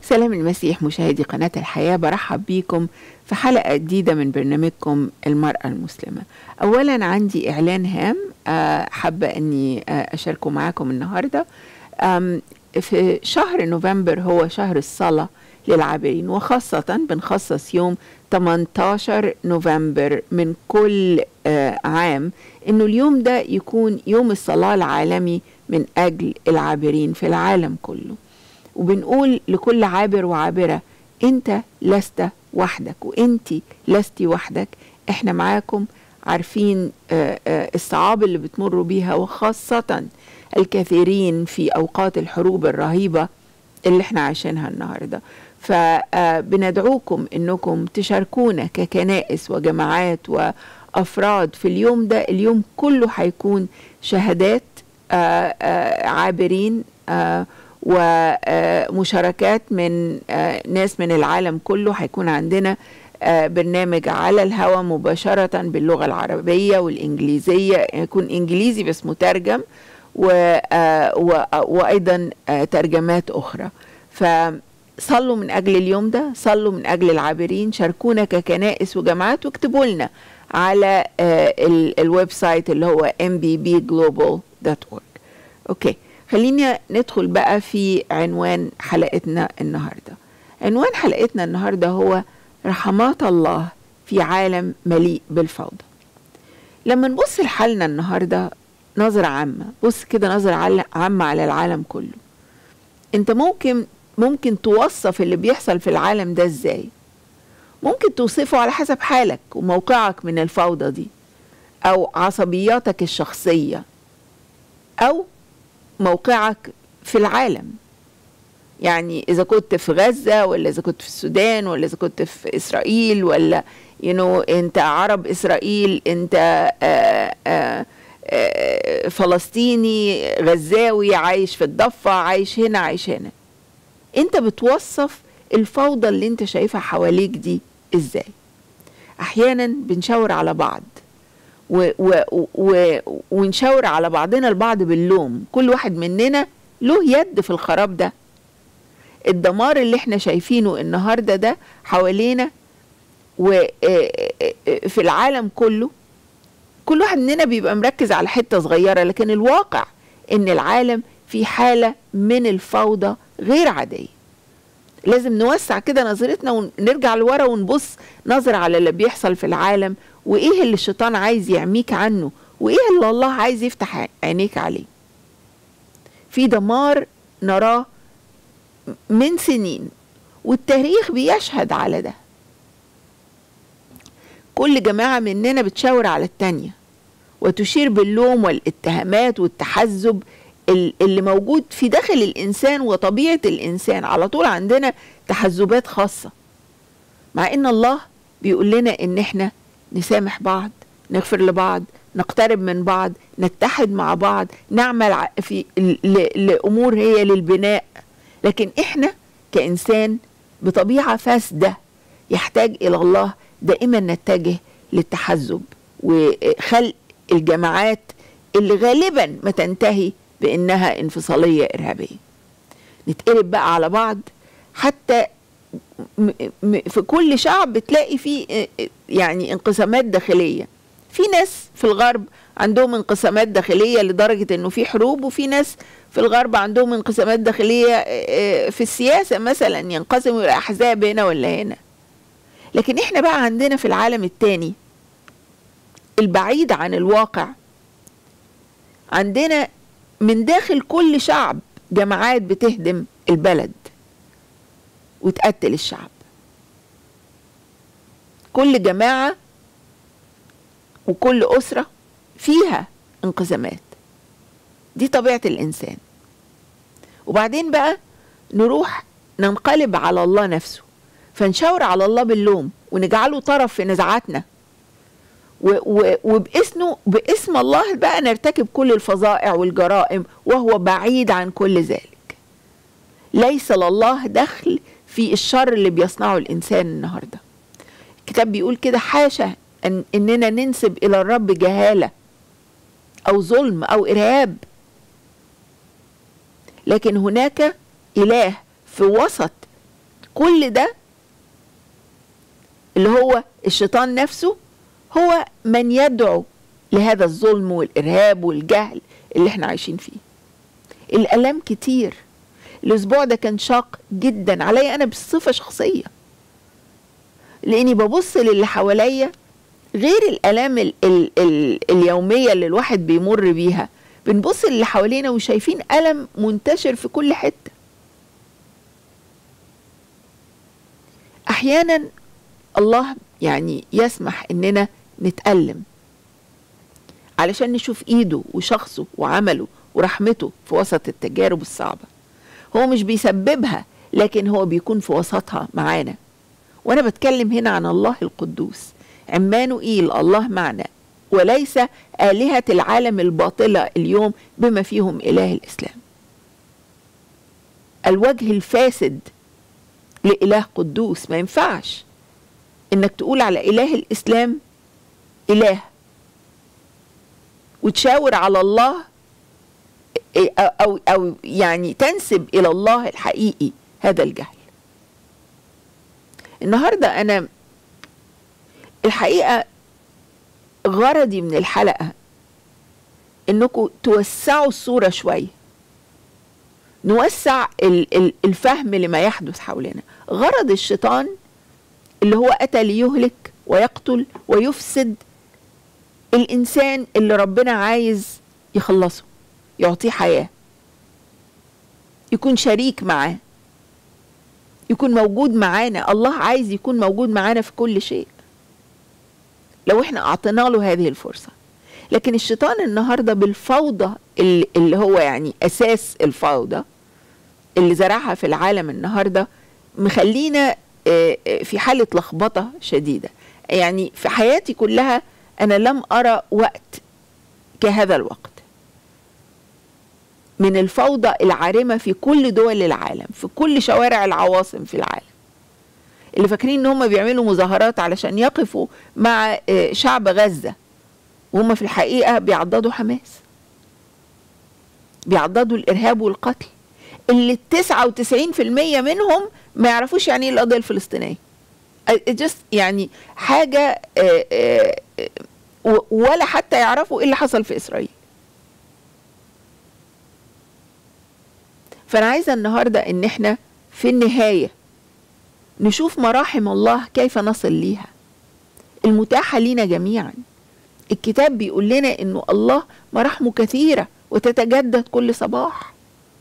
سلام المسيح مشاهدي قناة الحياة برحب بيكم في حلقة جديدة من برنامجكم المرأة المسلمة أولا عندي إعلان هام آه، حابة أني آه، أشاركه معاكم النهاردة آم، في شهر نوفمبر هو شهر الصلاة للعابرين وخاصة بنخصص يوم 18 نوفمبر من كل آه، عام انه اليوم ده يكون يوم الصلاة العالمي من اجل العابرين في العالم كله وبنقول لكل عابر وعابرة انت لست وحدك وانت لست وحدك احنا معاكم عارفين آه، آه، الصعاب اللي بتمروا بيها وخاصة الكثيرين في اوقات الحروب الرهيبة اللي احنا عايشينها النهارده فبندعوكم انكم تشاركونا ككنائس وجماعات وافراد في اليوم ده اليوم كله هيكون شهادات آه، آه، عابرين آه، ومشاركات من آه، ناس من العالم كله هيكون عندنا آه، برنامج على الهواء مباشرة باللغة العربية والإنجليزية يكون إنجليزي بس مترجم و آه، و- وأيضا آه، ترجمات أخرى فصلوا من أجل اليوم ده صلوا من أجل العابرين شاركونا ككنائس وجماعات واكتبوا لنا على آه، ال- الويب سايت اللي هو mbbglobal.org أوكي خلينا ندخل بقى في عنوان حلقتنا النهارده عنوان حلقتنا النهارده هو رحمات الله في عالم مليء بالفوضى لما نبص لحالنا النهارده نظرة عامة بص كده نظرة عل- عامة على العالم كله انت ممكن ممكن توصف اللي بيحصل في العالم ده ازاي ممكن توصفه على حسب حالك وموقعك من الفوضى دي او عصبياتك الشخصية او موقعك في العالم يعني اذا كنت في غزة ولا اذا كنت في السودان ولا اذا كنت في اسرائيل ولا you know انت عرب اسرائيل انت آآ آآ آآ فلسطيني غزاوي عايش في الضفة عايش هنا عايش هنا انت بتوصف الفوضى اللي انت شايفها حواليك دي ازاي احيانا بنشاور على بعض و و و ونشاور على بعضنا البعض باللوم كل واحد مننا له يد في الخراب ده الدمار اللي احنا شايفينه النهارده ده حوالينا وفي العالم كله كل واحد مننا بيبقى مركز على حته صغيره لكن الواقع ان العالم في حاله من الفوضى غير عاديه لازم نوسع كده نظرتنا ونرجع لورا ونبص نظر على اللي بيحصل في العالم وايه اللي الشيطان عايز يعميك عنه وايه اللي الله عايز يفتح عينيك عليه في دمار نراه من سنين والتاريخ بيشهد على ده كل جماعة مننا بتشاور على التانية وتشير باللوم والاتهامات والتحزب ال- اللي موجود في داخل الإنسان وطبيعة الإنسان على طول عندنا تحزبات خاصة مع إن الله بيقول لنا إن إحنا نسامح بعض نغفر لبعض نقترب من بعض نتحد مع بعض نعمل ع- في ل- ل- لأمور هي للبناء لكن إحنا كإنسان بطبيعة فاسدة يحتاج إلى الله دائما نتجه للتحزب وخلق الجماعات اللي غالبا ما تنتهي بانها انفصاليه ارهابيه نتقلب بقى على بعض حتى م- م- في كل شعب بتلاقي فيه اه، يعني انقسامات داخليه في ناس في الغرب عندهم انقسامات داخليه لدرجه انه في حروب وفي ناس في الغرب عندهم انقسامات داخليه اه، اه، في السياسه مثلا ينقسموا الى احزاب هنا ولا هنا لكن احنا بقى عندنا في العالم التاني البعيد عن الواقع عندنا من داخل كل شعب جماعات بتهدم البلد وتقتل الشعب كل جماعة وكل أسرة فيها انقسامات دي طبيعة الإنسان وبعدين بقى نروح ننقلب على الله نفسه فنشاور على الله باللوم ونجعله طرف في نزاعاتنا و- و- وباسمه باسم الله بقى نرتكب كل الفظائع والجرائم وهو بعيد عن كل ذلك ليس لله دخل في الشر اللي بيصنعه الانسان النهارده الكتاب بيقول كده حاشا أن اننا ننسب الى الرب جهاله او ظلم او ارهاب لكن هناك اله في وسط كل ده اللي هو الشيطان نفسه هو من يدعو لهذا الظلم والارهاب والجهل اللي احنا عايشين فيه الالام كتير الاسبوع ده كان شاق جدا عليا انا بصفه شخصيه لاني ببص للي حواليا غير الالام ال ال ال اليوميه اللي الواحد بيمر بيها بنبص للي حوالينا وشايفين الم منتشر في كل حته احيانا الله يعني يسمح اننا نتالم علشان نشوف ايده وشخصه وعمله ورحمته في وسط التجارب الصعبه هو مش بيسببها لكن هو بيكون في وسطها معانا وانا بتكلم هنا عن الله القدوس عمانوئيل الله معنا وليس آلهة العالم الباطلة اليوم بما فيهم إله الإسلام الوجه الفاسد لإله قدوس ما ينفعش إنك تقول على إله الإسلام إله وتشاور على الله أو, أو يعني تنسب إلى الله الحقيقي هذا الجهل النهارده أنا الحقيقة غرضي من الحلقة انكم توسعوا الصورة شوية نوسع الفهم لما يحدث حولنا غرض الشيطان اللي هو أتى ليهلك ويقتل ويفسد الإنسان اللي ربنا عايز يخلصه يعطيه حياة يكون شريك معاه يكون موجود معانا الله عايز يكون موجود معانا في كل شيء لو احنا اعطينا له هذه الفرصه لكن الشيطان النهارده بالفوضى اللي, اللي هو يعني اساس الفوضى اللي زرعها في العالم النهارده مخلينا في حاله لخبطه شديده يعني في حياتي كلها انا لم ارى وقت كهذا الوقت من الفوضى العارمه في كل دول العالم في كل شوارع العواصم في العالم اللي فاكرين ان هم بيعملوا مظاهرات علشان يقفوا مع شعب غزه وهم في الحقيقه بيعضدوا حماس بيعضدوا الارهاب والقتل اللي 99% منهم ما يعرفوش يعني ايه القضيه الفلسطينيه just يعني حاجه ولا حتى يعرفوا ايه اللي حصل في اسرائيل فانا عايزه النهارده ان احنا في النهايه نشوف مراحم الله كيف نصل ليها المتاحة لينا جميعا الكتاب بيقول لنا انه الله مراحمه كثيرة وتتجدد كل صباح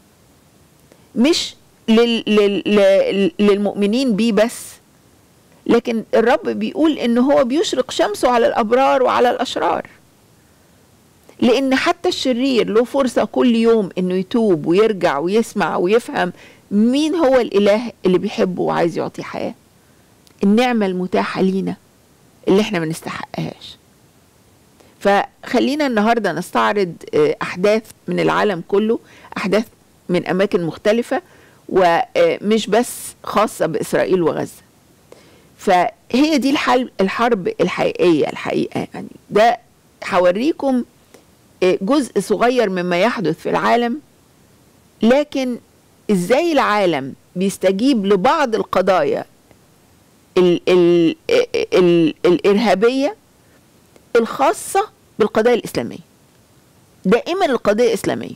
مش لل لل للمؤمنين بيه بس لكن الرب بيقول ان هو بيشرق شمسه على الابرار وعلى الاشرار لان حتى الشرير له فرصة كل يوم انه يتوب ويرجع ويسمع ويفهم مين هو الاله اللي بيحبه وعايز يعطيه حياه النعمه المتاحه لينا اللي احنا ما نستحقهاش فخلينا النهارده نستعرض احداث من العالم كله احداث من اماكن مختلفه ومش بس خاصه باسرائيل وغزه فهي دي الحل الحرب الحقيقيه الحقيقه يعني ده هوريكم جزء صغير مما يحدث في العالم لكن ازاي العالم بيستجيب لبعض القضايا ال ال ال الارهابيه الخاصه بالقضايا الاسلاميه دائما القضيه اسلاميه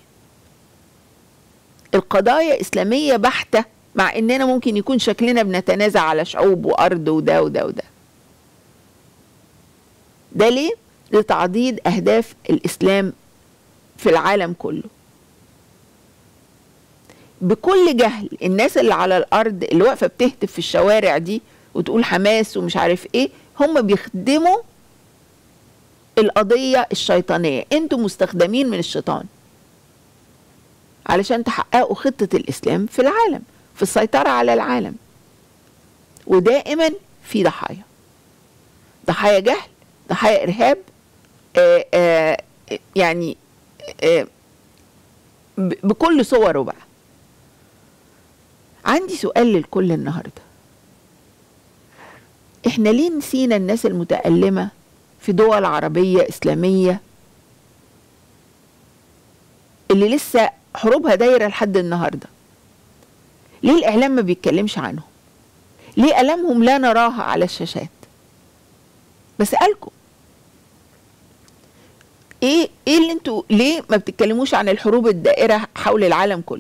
القضايا اسلاميه بحته مع اننا ممكن يكون شكلنا بنتنازع على شعوب وارض وده وده وده ده ليه لتعضيد اهداف الاسلام في العالم كله بكل جهل الناس اللي على الارض اللي واقفه بتهتف في الشوارع دي وتقول حماس ومش عارف ايه هم بيخدموا القضيه الشيطانيه انتوا مستخدمين من الشيطان علشان تحققوا خطه الاسلام في العالم في السيطره على العالم ودائما في ضحايا ضحايا جهل ضحايا ارهاب آآ آآ يعني آآ بكل صوره بقى عندي سؤال للكل النهارده احنا ليه نسينا الناس المتألمة في دول عربية إسلامية اللي لسه حروبها دايرة لحد النهاردة ليه الإعلام ما بيتكلمش عنهم ليه ألمهم لا نراها على الشاشات بسألكم ايه ايه اللي انتوا ليه ما بتتكلموش عن الحروب الدائرة حول العالم كله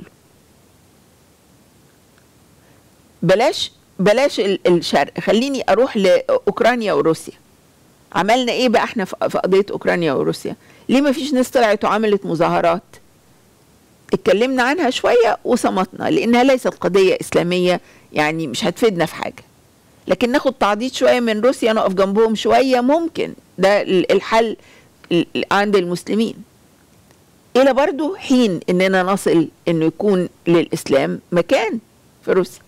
بلاش بلاش الشرق خليني اروح لاوكرانيا وروسيا عملنا ايه بقى احنا في قضيه اوكرانيا وروسيا ليه ما فيش ناس طلعت وعملت مظاهرات اتكلمنا عنها شويه وصمتنا لانها ليست قضيه اسلاميه يعني مش هتفيدنا في حاجه لكن ناخد تعضيد شويه من روسيا نقف جنبهم شويه ممكن ده الحل عند المسلمين الى برضو حين اننا نصل انه يكون للاسلام مكان في روسيا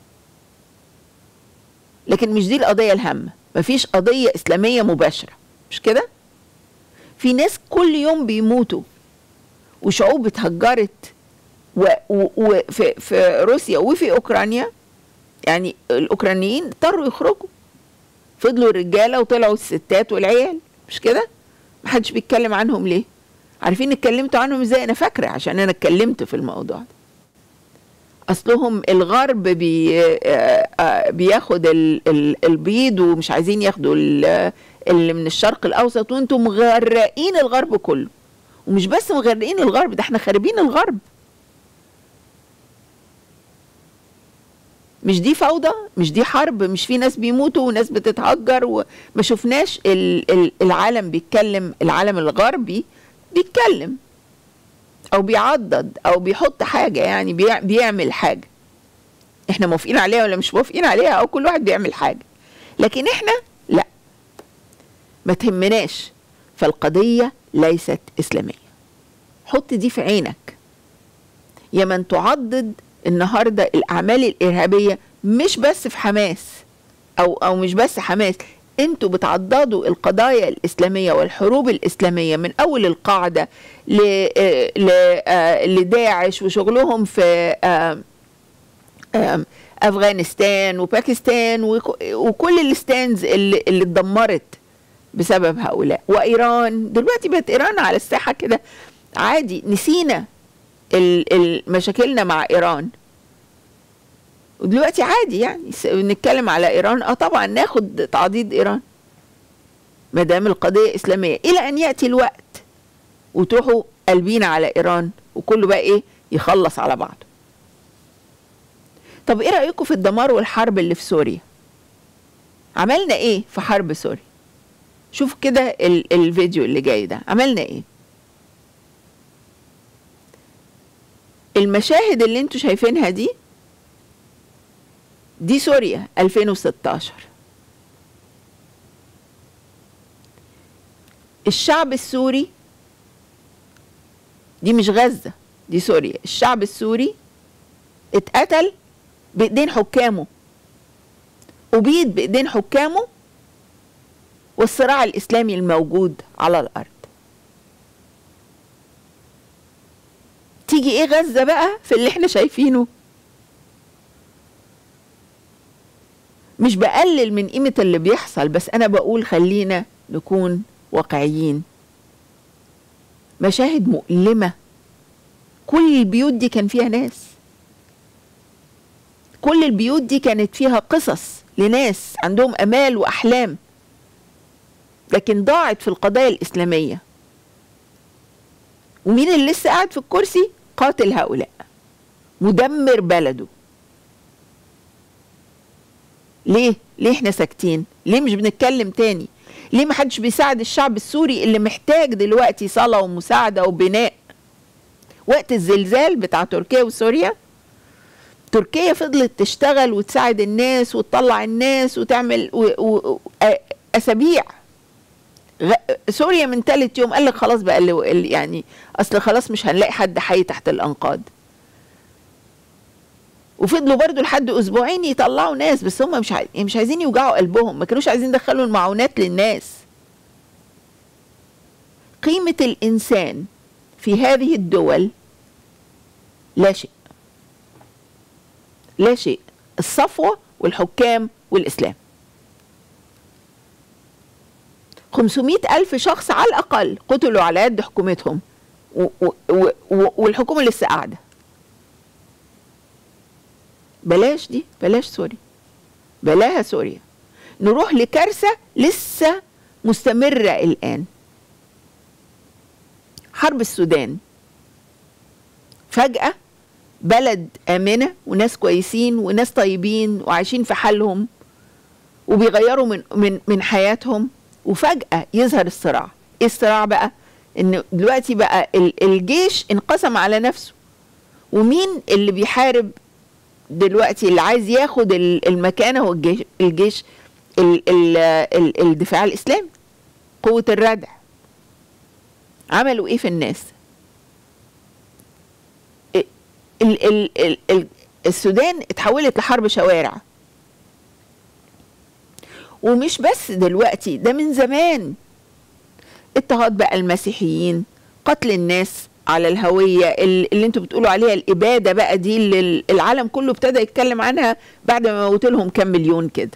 لكن مش دي القضيه الهامه مفيش قضيه اسلاميه مباشره مش كده في ناس كل يوم بيموتوا وشعوب اتهجرت وفي في روسيا وفي اوكرانيا يعني الاوكرانيين اضطروا يخرجوا فضلوا الرجاله وطلعوا الستات والعيال مش كده محدش بيتكلم عنهم ليه عارفين اتكلمتوا عنهم ازاي انا فاكره عشان انا اتكلمت في الموضوع ده اصلهم الغرب بي بياخد البيض ومش عايزين ياخدوا اللي من الشرق الاوسط وانتم مغرقين الغرب كله ومش بس مغرقين الغرب ده احنا خاربين الغرب مش دي فوضى مش دي حرب مش في ناس بيموتوا وناس بتتهجر وما شفناش العالم بيتكلم العالم الغربي بيتكلم او بيعضد او بيحط حاجه يعني بيعمل حاجه احنا موافقين عليها ولا مش موافقين عليها او كل واحد بيعمل حاجه لكن احنا لا ما تهمناش فالقضيه ليست اسلاميه حط دي في عينك يا من تعضد النهارده الاعمال الارهابيه مش بس في حماس او او مش بس حماس انتوا بتعضدوا القضايا الاسلاميه والحروب الاسلاميه من اول القاعده لداعش وشغلهم في افغانستان وباكستان وكل الستانز اللي, اللي اتدمرت بسبب هؤلاء وايران دلوقتي بقت ايران على الساحه كده عادي نسينا مشاكلنا مع ايران ودلوقتي عادي يعني نتكلم على ايران اه طبعا ناخد تعضيد ايران ما دام القضيه اسلاميه الى ان ياتي الوقت وتروحوا قلبين على ايران وكله بقى ايه يخلص على بعضه طب ايه رايكم في الدمار والحرب اللي في سوريا عملنا ايه في حرب سوريا شوف كده الفيديو اللي جاي ده عملنا ايه المشاهد اللي انتوا شايفينها دي دي سوريا 2016 الشعب السوري دي مش غزة دي سوريا الشعب السوري اتقتل بإيدين حكامه أبيد بإيدين حكامه والصراع الإسلامي الموجود على الأرض تيجي إيه غزة بقى في اللي احنا شايفينه مش بقلل من قيمة اللي بيحصل بس أنا بقول خلينا نكون واقعيين مشاهد مؤلمة كل البيوت دي كان فيها ناس كل البيوت دي كانت فيها قصص لناس عندهم امال واحلام لكن ضاعت في القضايا الاسلاميه ومين اللي لسه قاعد في الكرسي قاتل هؤلاء مدمر بلده ليه ليه احنا ساكتين ليه مش بنتكلم تاني ليه ما حدش بيساعد الشعب السوري اللي محتاج دلوقتي صلاة ومساعدة وبناء وقت الزلزال بتاع تركيا وسوريا تركيا فضلت تشتغل وتساعد الناس وتطلع الناس وتعمل و... و... اسابيع غ... سوريا من ثالث يوم قال لك خلاص بقى اللي يعني اصل خلاص مش هنلاقي حد حي تحت الانقاض وفضلوا برضو لحد اسبوعين يطلعوا ناس بس هم مش عايز... مش عايزين يوجعوا قلبهم ما كانوش عايزين يدخلوا المعونات للناس قيمة الإنسان في هذه الدول لا شيء لا شيء الصفوة والحكام والإسلام 500 ألف شخص على الأقل قتلوا على يد حكومتهم و و و والحكومة لسه قاعدة بلاش دي بلاش سوري بلاها سوريا نروح لكارثة لسه مستمرة الآن حرب السودان فجأة بلد آمنة وناس كويسين وناس طيبين وعايشين في حالهم وبيغيروا من من من حياتهم وفجأة يظهر الصراع ايه الصراع بقى ان دلوقتي بقى الجيش انقسم على نفسه ومين اللي بيحارب دلوقتي اللي عايز ياخد المكانه هو الجيش الجيش ال ال ال الدفاع الاسلامي قوه الردع عملوا ايه في الناس ال ال ال ال السودان اتحولت لحرب شوارع ومش بس دلوقتي ده من زمان اضطهاد بقى المسيحيين قتل الناس على الهوية اللي انتوا بتقولوا عليها الإبادة بقى دي اللي العالم كله ابتدى يتكلم عنها بعد ما موت لهم كام مليون كده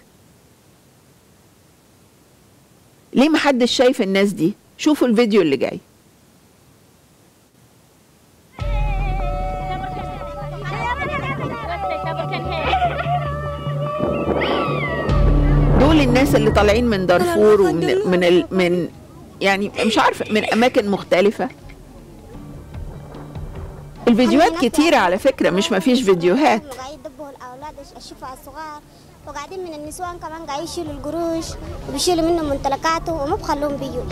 ليه محدش شايف الناس دي شوفوا الفيديو اللي جاي دول الناس اللي طالعين من دارفور ومن من ال من يعني مش عارفه من اماكن مختلفه الفيديوهات كتيرة على فكرة مش ما فيش فيديوهات قاعد يدبوا الأولاد الشفع الصغار وقاعدين من النسوان كمان قاعد يشيلوا القروش وبيشيلوا منهم ممتلكاته وما بخلوهم بيجوا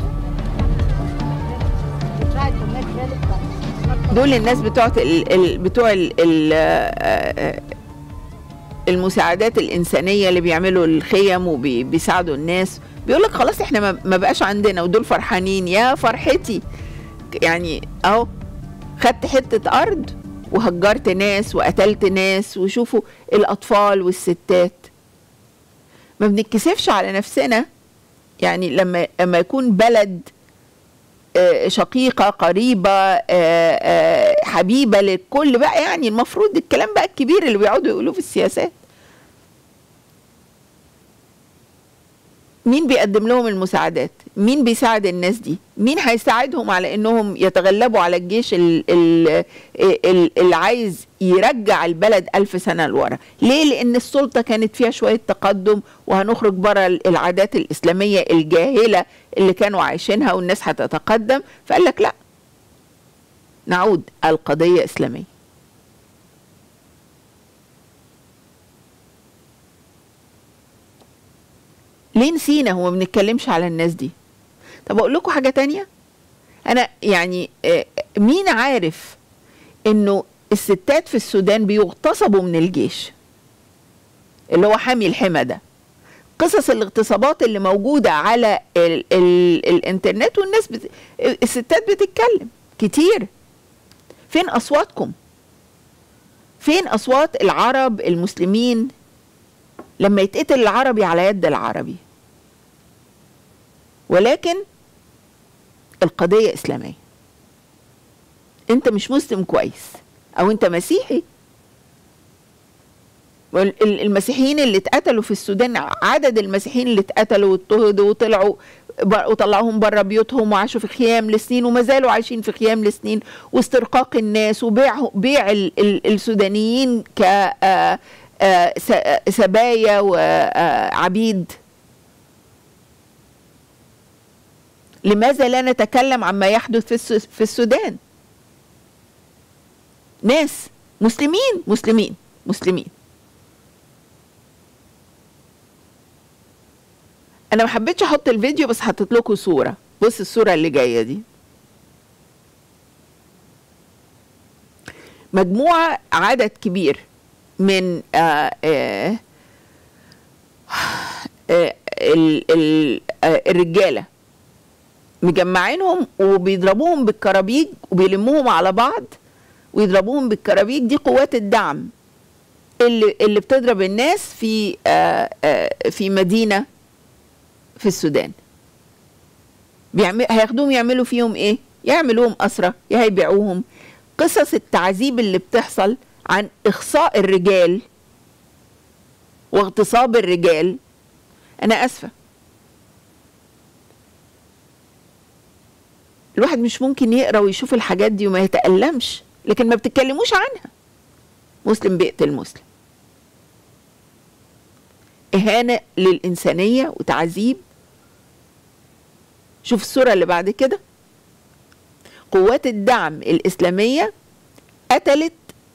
دول الناس بتوع ال ال بتوع ال ال المساعدات الإنسانية اللي بيعملوا الخيم وبيساعدوا الناس بيقول لك خلاص احنا ما بقاش عندنا ودول فرحانين يا فرحتي يعني اهو خدت حتة أرض وهجرت ناس وقتلت ناس وشوفوا الأطفال والستات ما بنتكسفش على نفسنا يعني لما لما يكون بلد شقيقة قريبة حبيبة للكل بقى يعني المفروض الكلام بقى الكبير اللي بيقعدوا يقولوه في السياسات مين بيقدم لهم المساعدات مين بيساعد الناس دي مين هيساعدهم على انهم يتغلبوا على الجيش اللي عايز يرجع البلد ألف سنة لورا ليه لأن السلطة كانت فيها شوية تقدم وهنخرج بره العادات الإسلامية الجاهلة اللي كانوا عايشينها والناس هتتقدم فقال لك لا نعود القضية إسلامية ليه نسينا هو ما بنتكلمش على الناس دي طب اقول لكم حاجه تانية انا يعني مين عارف انه الستات في السودان بيغتصبوا من الجيش اللي هو حامي الحمى ده قصص الاغتصابات اللي موجودة على ال ال الانترنت والناس بت... الستات بتتكلم كتير فين أصواتكم فين أصوات العرب المسلمين لما يتقتل العربي على يد العربي ولكن القضية إسلامية أنت مش مسلم كويس أو أنت مسيحي المسيحيين اللي اتقتلوا في السودان عدد المسيحيين اللي اتقتلوا واضطهدوا وطلعوا وطلعوهم بره بيوتهم وعاشوا في خيام لسنين وما زالوا عايشين في خيام لسنين واسترقاق الناس وبيع بيع السودانيين ك سبايا وعبيد لماذا لا نتكلم عما يحدث في السودان ناس مسلمين مسلمين مسلمين انا ما حبيتش احط الفيديو بس حطيت لكم صوره بص الصوره اللي جايه دي مجموعه عدد كبير من آآ آآ آآ الرجاله مجمعينهم وبيضربوهم بالكرابيج وبيلموهم على بعض ويضربوهم بالكرابيج دي قوات الدعم اللي اللي بتضرب الناس في في مدينه في السودان بيعمل هياخدوهم يعملوا فيهم ايه يعملوهم اسرى يا هيبيعوهم قصص التعذيب اللي بتحصل عن اخصاء الرجال واغتصاب الرجال انا اسفه الواحد مش ممكن يقرا ويشوف الحاجات دي وما يتألمش لكن ما بتتكلموش عنها مسلم بيقتل مسلم إهانة للإنسانية وتعذيب شوف الصورة اللي بعد كده قوات الدعم الإسلامية قتلت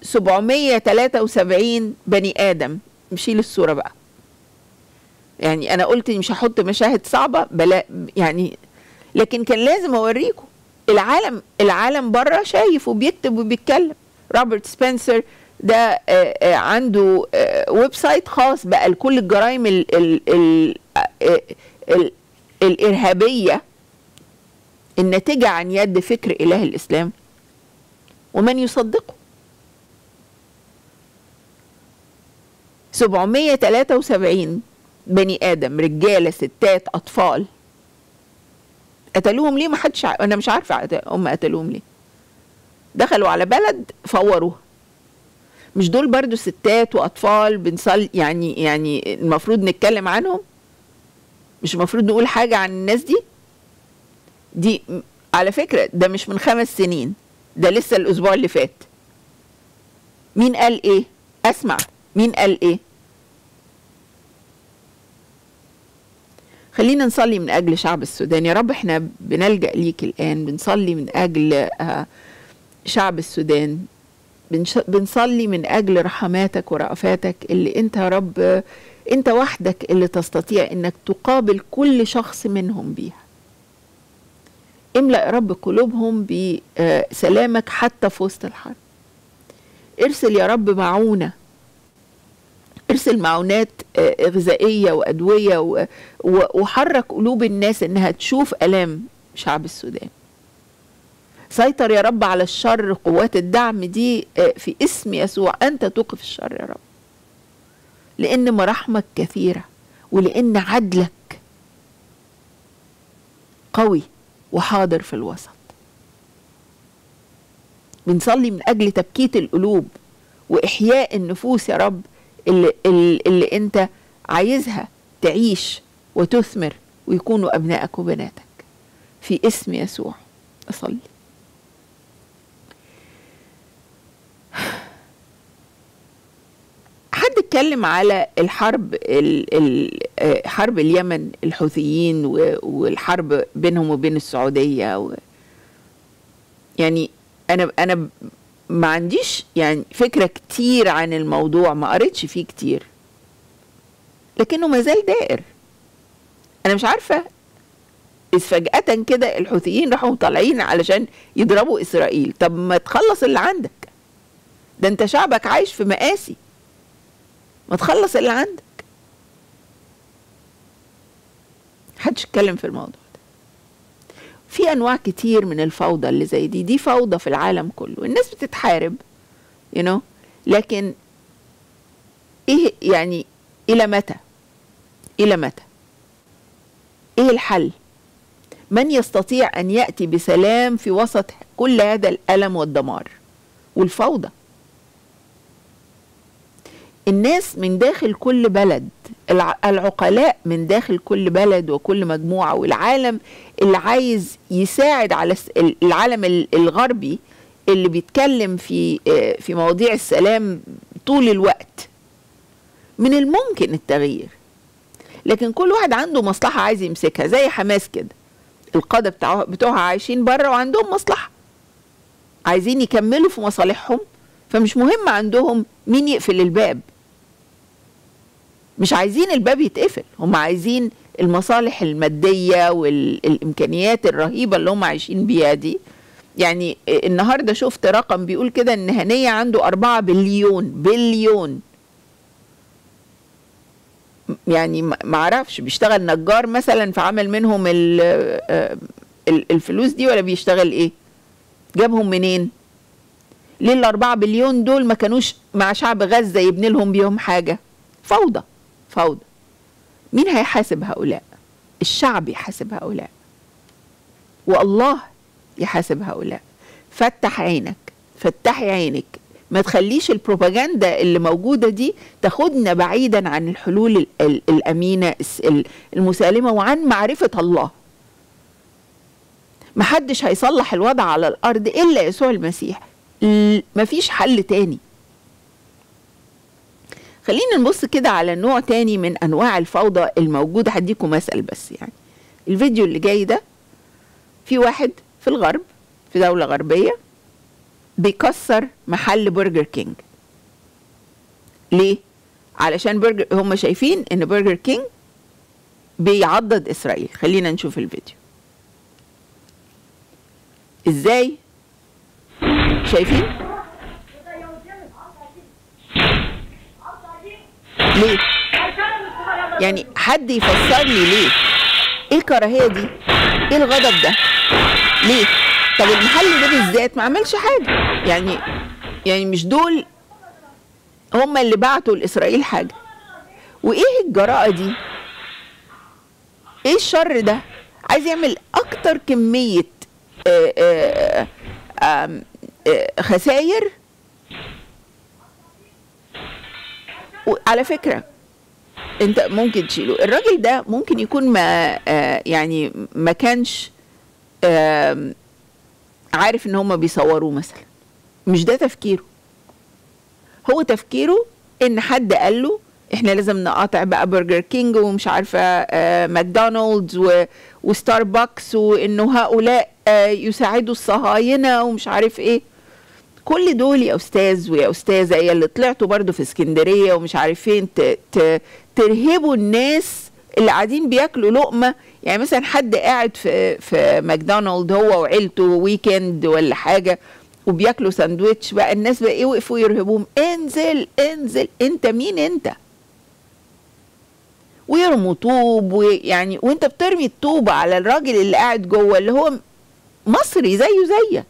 773 بني آدم نشيل الصورة بقى يعني أنا قلت مش هحط مشاهد صعبة بلا يعني لكن كان لازم أوريكم العالم العالم بره شايف وبيكتب وبيتكلم روبرت سبنسر ده آه، آه، عنده آه، ويب سايت خاص بقى لكل الجرائم ال ال ال ال ال الإرهابية الناتجة عن يد فكر إله الإسلام ومن يصدقه 773 بني آدم رجالة ستات أطفال قتلوهم ليه ما حدش ع... أنا مش عارفة قت- هم قتلوهم ليه دخلوا على بلد فوروها مش دول برضو ستات وأطفال بنصل يعني يعني المفروض نتكلم عنهم مش المفروض نقول حاجة عن الناس دي دي م- على فكرة ده مش من خمس سنين ده لسه الأسبوع اللي فات مين قال إيه أسمع مين قال إيه خلينا نصلي من أجل شعب السودان يا رب احنا بنلجأ ليك الآن بنصلي من أجل آه، شعب السودان بنش- بنصلي من أجل رحماتك ورأفاتك اللي أنت يا رب آه، أنت وحدك اللي تستطيع أنك تقابل كل شخص منهم بيها املأ يا رب قلوبهم بسلامك حتى في وسط الحرب ارسل يا رب معونة ارسل معونات آه، غذائية وأدوية و- و- وحرك قلوب الناس انها تشوف ألام شعب السودان سيطر يا رب على الشر قوات الدعم دي آه، في اسم يسوع أنت توقف الشر يا رب لأن مراحمك كثيرة ولأن عدلك قوي وحاضر في الوسط بنصلي من أجل تبكيت القلوب وإحياء النفوس يا رب اللي, اللي, اللي أنت عايزها تعيش وتثمر ويكونوا أبنائك وبناتك في اسم يسوع أصلي حد اتكلم على الحرب ال ال آه، حرب اليمن الحوثيين و- والحرب بينهم وبين السعودية و يعني أنا أنا ما عنديش يعني فكرة كتير عن الموضوع ما قريتش فيه كتير لكنه ما زال دائر أنا مش عارفة إذ فجأة كده الحوثيين راحوا طالعين علشان يضربوا إسرائيل طب ما تخلص اللي عندك ده أنت شعبك عايش في مآسي ما تخلص اللي عندك محدش اتكلم في الموضوع ده في انواع كتير من الفوضى اللي زي دي دي فوضى في العالم كله الناس بتتحارب you know لكن ايه يعني الى متى الى متى ايه الحل من يستطيع ان ياتي بسلام في وسط كل هذا الالم والدمار والفوضى الناس من داخل كل بلد الع- العقلاء من داخل كل بلد وكل مجموعة والعالم اللي عايز يساعد على الس- ال- العالم ال- الغربي اللي بيتكلم في آه، في مواضيع السلام طول الوقت من الممكن التغيير لكن كل واحد عنده مصلحة عايز يمسكها زي حماس كده القادة بتاعه بتوعها عايشين بره وعندهم مصلحة عايزين يكملوا في مصالحهم فمش مهم عندهم مين يقفل الباب مش عايزين الباب يتقفل هم عايزين المصالح المادية والإمكانيات الرهيبة اللي هم عايشين بيها دي يعني النهاردة شفت رقم بيقول كده إن هنية عنده أربعة بليون بليون يعني ما ما اعرفش بيشتغل نجار مثلا فعمل منهم ال- آه، ال- الفلوس دي ولا بيشتغل ايه جابهم منين ليه الأربعة بليون دول ما كانوش مع شعب غزة يبني لهم بيهم حاجة فوضى فوضى مين هيحاسب هؤلاء الشعب يحاسب هؤلاء والله يحاسب هؤلاء فتح عينك فتحي عينك ما تخليش البروباجندا اللي موجودة دي تاخدنا بعيدا عن الحلول ال- ال- الأمينة الس- ال- المسالمة وعن معرفة الله محدش هيصلح الوضع على الأرض إلا يسوع المسيح ل- مفيش حل تاني خلينا نبص كده على نوع تاني من انواع الفوضى الموجوده هديكم مثل بس يعني الفيديو اللي جاي ده في واحد في الغرب في دوله غربيه بيكسر محل برجر كينج ليه علشان برجر هم شايفين ان برجر كينج بيعضد اسرائيل خلينا نشوف الفيديو ازاي شايفين ليه يعني حد يفسر لي ليه ايه الكراهيه دي ايه الغضب ده ليه طب المحل ده بالذات ما عملش حاجه يعني يعني مش دول هم اللي بعتوا لاسرائيل حاجه وايه الجراءه دي ايه الشر ده عايز يعمل اكتر كميه آه، آه، آم، آه، خساير وعلى فكره انت ممكن تشيله الراجل ده ممكن يكون ما آه، يعني ما كانش آم، عارف ان هم بيصوروه مثلا مش ده تفكيره هو تفكيره ان حد قال له احنا لازم نقاطع بقى برجر كينج ومش عارفه آه ماكدونالدز و- وستاربكس وانه هؤلاء آه يساعدوا الصهاينه ومش عارف ايه كل دول يا استاذ ويا استاذه يا اللي طلعتوا برضو في اسكندريه ومش عارف فين ت- ت- ترهبوا الناس اللي قاعدين بياكلوا لقمه يعني مثلا حد قاعد في في ماكدونالد هو وعيلته ويكند ولا حاجه وبياكلوا ساندويتش بقى الناس بقى ايه وقفوا يرهبوهم انزل انزل انت مين انت ويرموا طوب ويعني وانت بترمي الطوبة على الراجل اللي قاعد جوه اللي هو مصري زيه زيك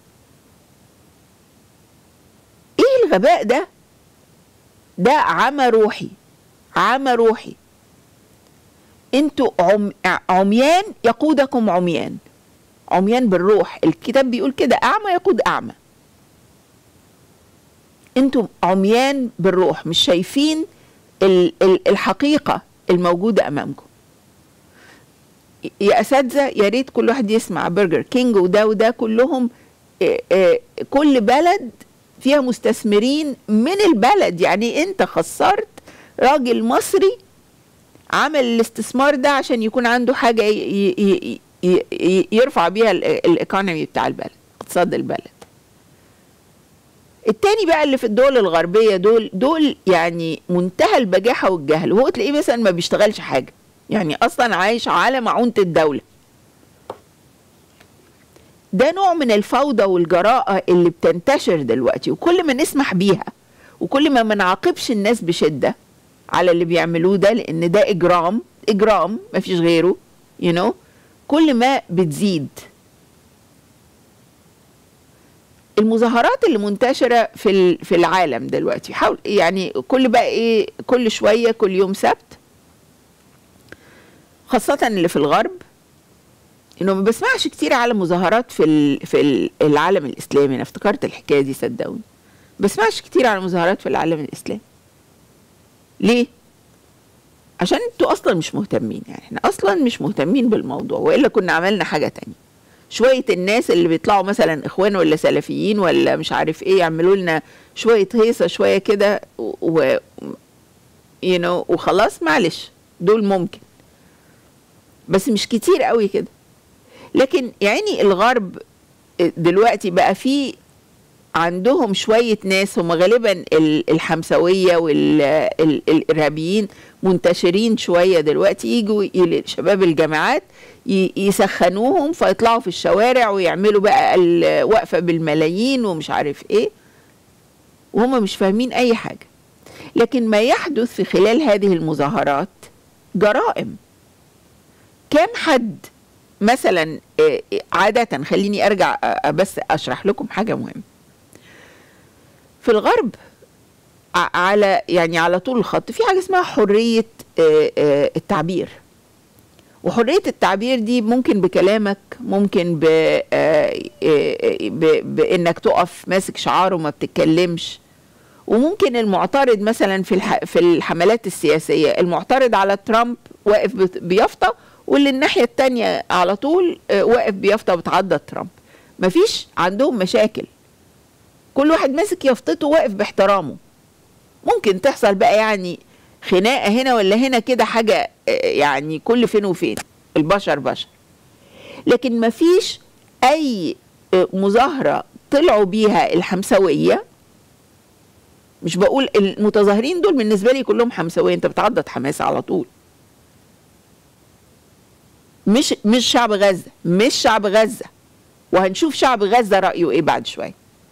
ايه الغباء ده ده عمى روحي عمى روحي انتوا عم... عميان يقودكم عميان عميان بالروح الكتاب بيقول كده اعمى يقود اعمى انتم عميان بالروح مش شايفين ال- ال- الحقيقه الموجوده امامكم يا اساتذه يا ريت كل واحد يسمع برجر كينج وده وده كلهم آه، آه، كل بلد فيها مستثمرين من البلد يعني انت خسرت راجل مصري عمل الاستثمار ده عشان يكون عنده حاجه ي- ي- ي- ي- يرفع بيها ال- الايكونومي بتاع البلد اقتصاد البلد التاني بقى اللي في الدول الغربية دول دول يعني منتهى البجاحة والجهل وهو تلاقيه مثلا ما بيشتغلش حاجة يعني أصلا عايش على معونة الدولة ده نوع من الفوضى والجراءة اللي بتنتشر دلوقتي وكل ما نسمح بيها وكل ما ما نعاقبش الناس بشدة على اللي بيعملوه ده لأن ده إجرام إجرام مفيش غيره you know كل ما بتزيد المظاهرات اللي منتشرة في ال- في العالم دلوقتي حاول يعني كل بقى ايه كل شوية كل يوم سبت خاصة اللي في الغرب انه ما بسمعش كتير على مظاهرات في ال- في ال- العالم الاسلامي انا افتكرت الحكاية دي صدقوني بسمعش كتير على مظاهرات في العالم الاسلامي ليه؟ عشان انتوا اصلا مش مهتمين يعني احنا اصلا مش مهتمين بالموضوع والا كنا عملنا حاجة تانية شوية الناس اللي بيطلعوا مثلا اخوان ولا سلفيين ولا مش عارف ايه يعملوا لنا شوية هيصة شوية كده و you know وخلاص معلش دول ممكن بس مش كتير قوي كده لكن يعني الغرب دلوقتي بقى في عندهم شوية ناس هم غالبا ال- الحمسوية والإرهابيين منتشرين شوية دلوقتي يجوا ي- شباب الجامعات ي- يسخنوهم فيطلعوا في الشوارع ويعملوا بقى الوقفة بالملايين ومش عارف ايه وهم مش فاهمين أي حاجة لكن ما يحدث في خلال هذه المظاهرات جرائم كم حد مثلا آه، آه، عادة خليني أرجع آه، بس أشرح لكم حاجة مهمة في الغرب ع- على يعني على طول الخط في حاجه اسمها حريه آه، آه، التعبير وحريه التعبير دي ممكن بكلامك ممكن ب آه، آه، ب- بانك تقف ماسك شعار وما بتتكلمش وممكن المعترض مثلا في الح... في الحملات السياسيه المعترض على ترامب واقف بت- بيافطه واللي الناحيه التانية على طول آه، واقف بيافطه بتعضد ترامب مفيش عندهم مشاكل كل واحد ماسك يافطته واقف باحترامه ممكن تحصل بقى يعني خناقه هنا ولا هنا كده حاجه آه، يعني كل فين وفين البشر بشر لكن مفيش اي آه، مظاهره طلعوا بيها الحمسويه مش بقول المتظاهرين دول بالنسبه لي كلهم حمسويه انت بتعضد حماس على طول مش مش شعب غزه مش شعب غزه وهنشوف شعب غزه رايه ايه بعد شويه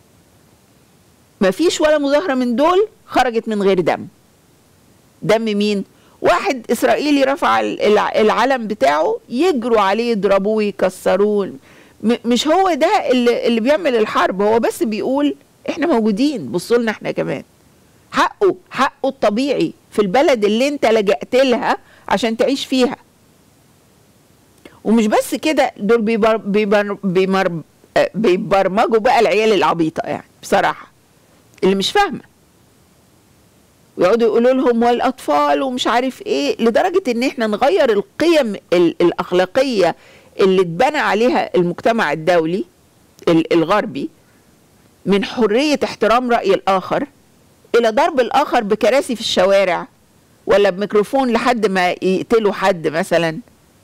مفيش ولا مظاهره من دول خرجت من غير دم دم مين واحد اسرائيلي رفع ال- الع- العلم بتاعه يجروا عليه يضربوه ويكسروه م- مش هو ده اللي, اللي بيعمل الحرب هو بس بيقول احنا موجودين بصوا لنا احنا كمان حقه حقه الطبيعي في البلد اللي انت لجأت لها عشان تعيش فيها ومش بس كده دول بيبر بيبر بيمر آه، بيبرمجوا بقى العيال العبيطه يعني بصراحه اللي مش فاهمه ويقعدوا يقولوا لهم والاطفال ومش عارف ايه لدرجه ان احنا نغير القيم ال- الاخلاقيه اللي اتبنى عليها المجتمع الدولي ال- الغربي من حريه احترام راي الاخر الى ضرب الاخر بكراسي في الشوارع ولا بميكروفون لحد ما يقتلوا حد مثلا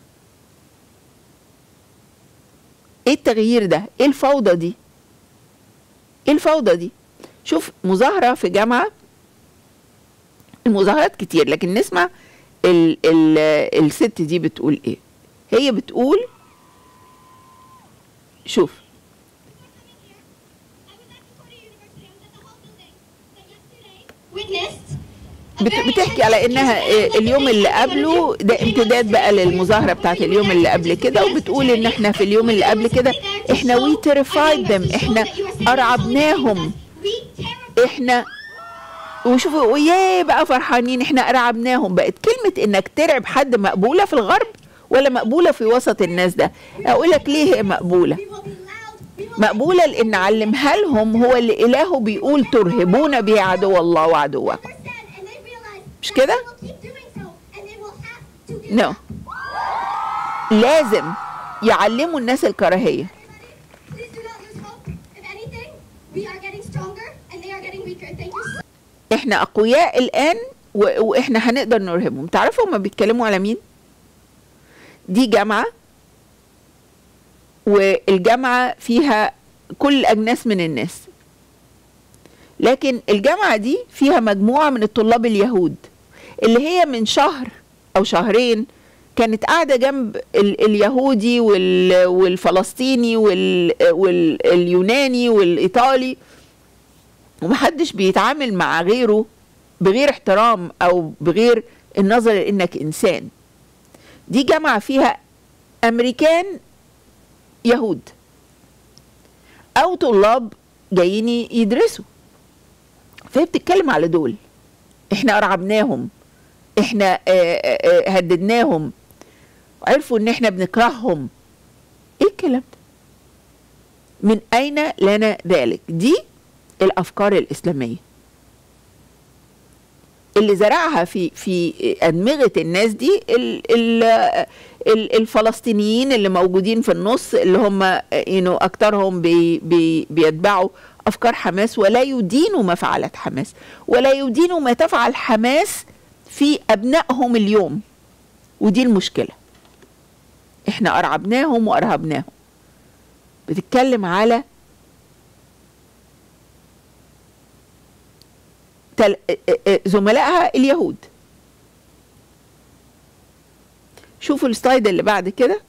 ايه التغيير ده ايه الفوضى دي ايه الفوضى دي شوف مظاهره في جامعه المظاهرات كتير لكن نسمع ال ال الست دي بتقول ايه هي بتقول شوف بت- بتحكي على انها آه، اليوم اللي قبله ده امتداد بقى للمظاهره بتاعت اليوم اللي قبل كده وبتقول ان احنا في اليوم اللي قبل كده احنا وي terrified them احنا ارعبناهم احنا وشوفوا وياه بقى فرحانين احنا ارعبناهم بقت كلمه انك ترعب حد مقبوله في الغرب ولا مقبوله في وسط الناس ده اقول لك ليه هي مقبوله مقبوله لان علمها لهم هو اللي الهه بيقول ترهبون به عدو الله وعدوكم مش كده؟ نو no. لازم يعلموا الناس الكراهيه احنا اقوياء الان و... واحنا هنقدر نرهبهم تعرفوا هما بيتكلموا على مين دي جامعه والجامعه فيها كل اجناس من الناس لكن الجامعه دي فيها مجموعه من الطلاب اليهود اللي هي من شهر او شهرين كانت قاعده جنب ال اليهودي وال والفلسطيني وال واليوناني والايطالي ومحدش بيتعامل مع غيره بغير احترام او بغير النظر لانك انسان دي جامعه فيها امريكان يهود او طلاب جايين يدرسوا فهي بتتكلم على دول احنا ارعبناهم احنا آه، آه، هددناهم عرفوا ان احنا بنكرههم ايه الكلام ده من اين لنا ذلك دي الافكار الاسلاميه اللي زرعها في في ادمغه الناس دي ال ال ال الفلسطينيين اللي موجودين في النص اللي هم ينو اكترهم بي بي بيتبعوا افكار حماس ولا يدينوا ما فعلت حماس ولا يدينوا ما تفعل حماس في ابنائهم اليوم ودي المشكله احنا ارعبناهم وارهبناهم بتتكلم على تل... زملائها اليهود شوفوا السلايد اللي بعد كده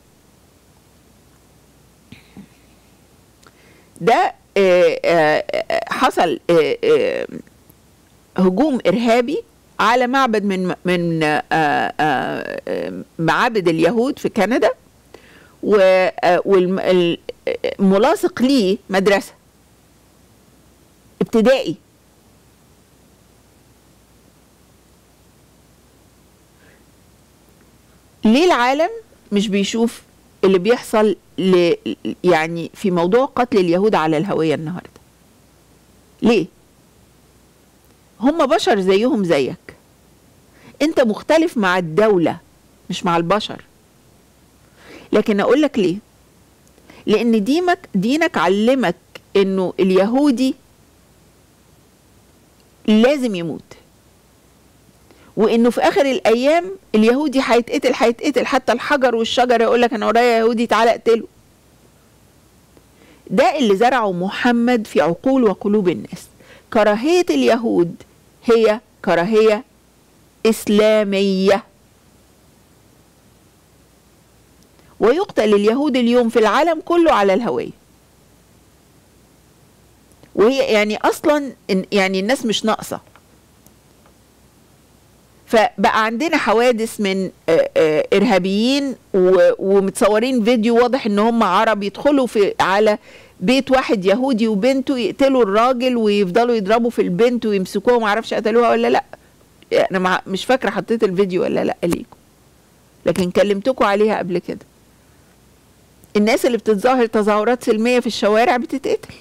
ده آه، آه، حصل آه، آه، هجوم ارهابي على معبد من من آه، آه، آه، معابد اليهود في كندا والملاصق ليه مدرسه ابتدائي ليه العالم مش بيشوف اللي بيحصل ل يعني في موضوع قتل اليهود على الهوية النهاردة ليه هم بشر زيهم زيك انت مختلف مع الدولة مش مع البشر لكن اقول لك ليه لان دينك دينك علمك انه اليهودي لازم يموت وانه في اخر الايام اليهودي هيتقتل هيتقتل حتى الحجر والشجر يقول لك انا ورايا يهودي تعالى اقتله ده اللي زرعه محمد في عقول وقلوب الناس كراهيه اليهود هي كراهيه اسلاميه ويقتل اليهود اليوم في العالم كله على الهويه وهي يعني اصلا يعني الناس مش ناقصه فبقى عندنا حوادث من ارهابيين ومتصورين فيديو واضح ان هم عرب يدخلوا في على بيت واحد يهودي وبنته يقتلوا الراجل ويفضلوا يضربوا في البنت ويمسكوها ما اعرفش قتلوها ولا لا انا مش فاكره حطيت الفيديو ولا لا ليكم لكن كلمتكم عليها قبل كده الناس اللي بتتظاهر تظاهرات سلميه في الشوارع بتتقتل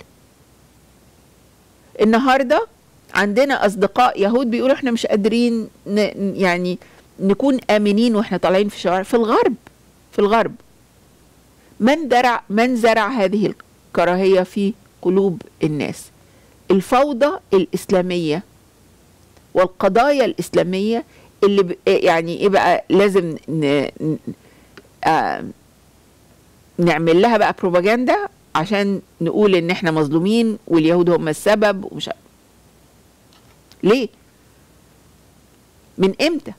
النهارده عندنا اصدقاء يهود بيقولوا احنا مش قادرين ن يعني نكون امنين واحنا طالعين في الشوارع في الغرب في الغرب من زرع من زرع هذه الكراهيه في قلوب الناس الفوضى الاسلاميه والقضايا الاسلاميه اللي ب يعني ايه بقى لازم ن آه نعمل لها بقى بروباجندا عشان نقول ان احنا مظلومين واليهود هم السبب ومش ليه من امتى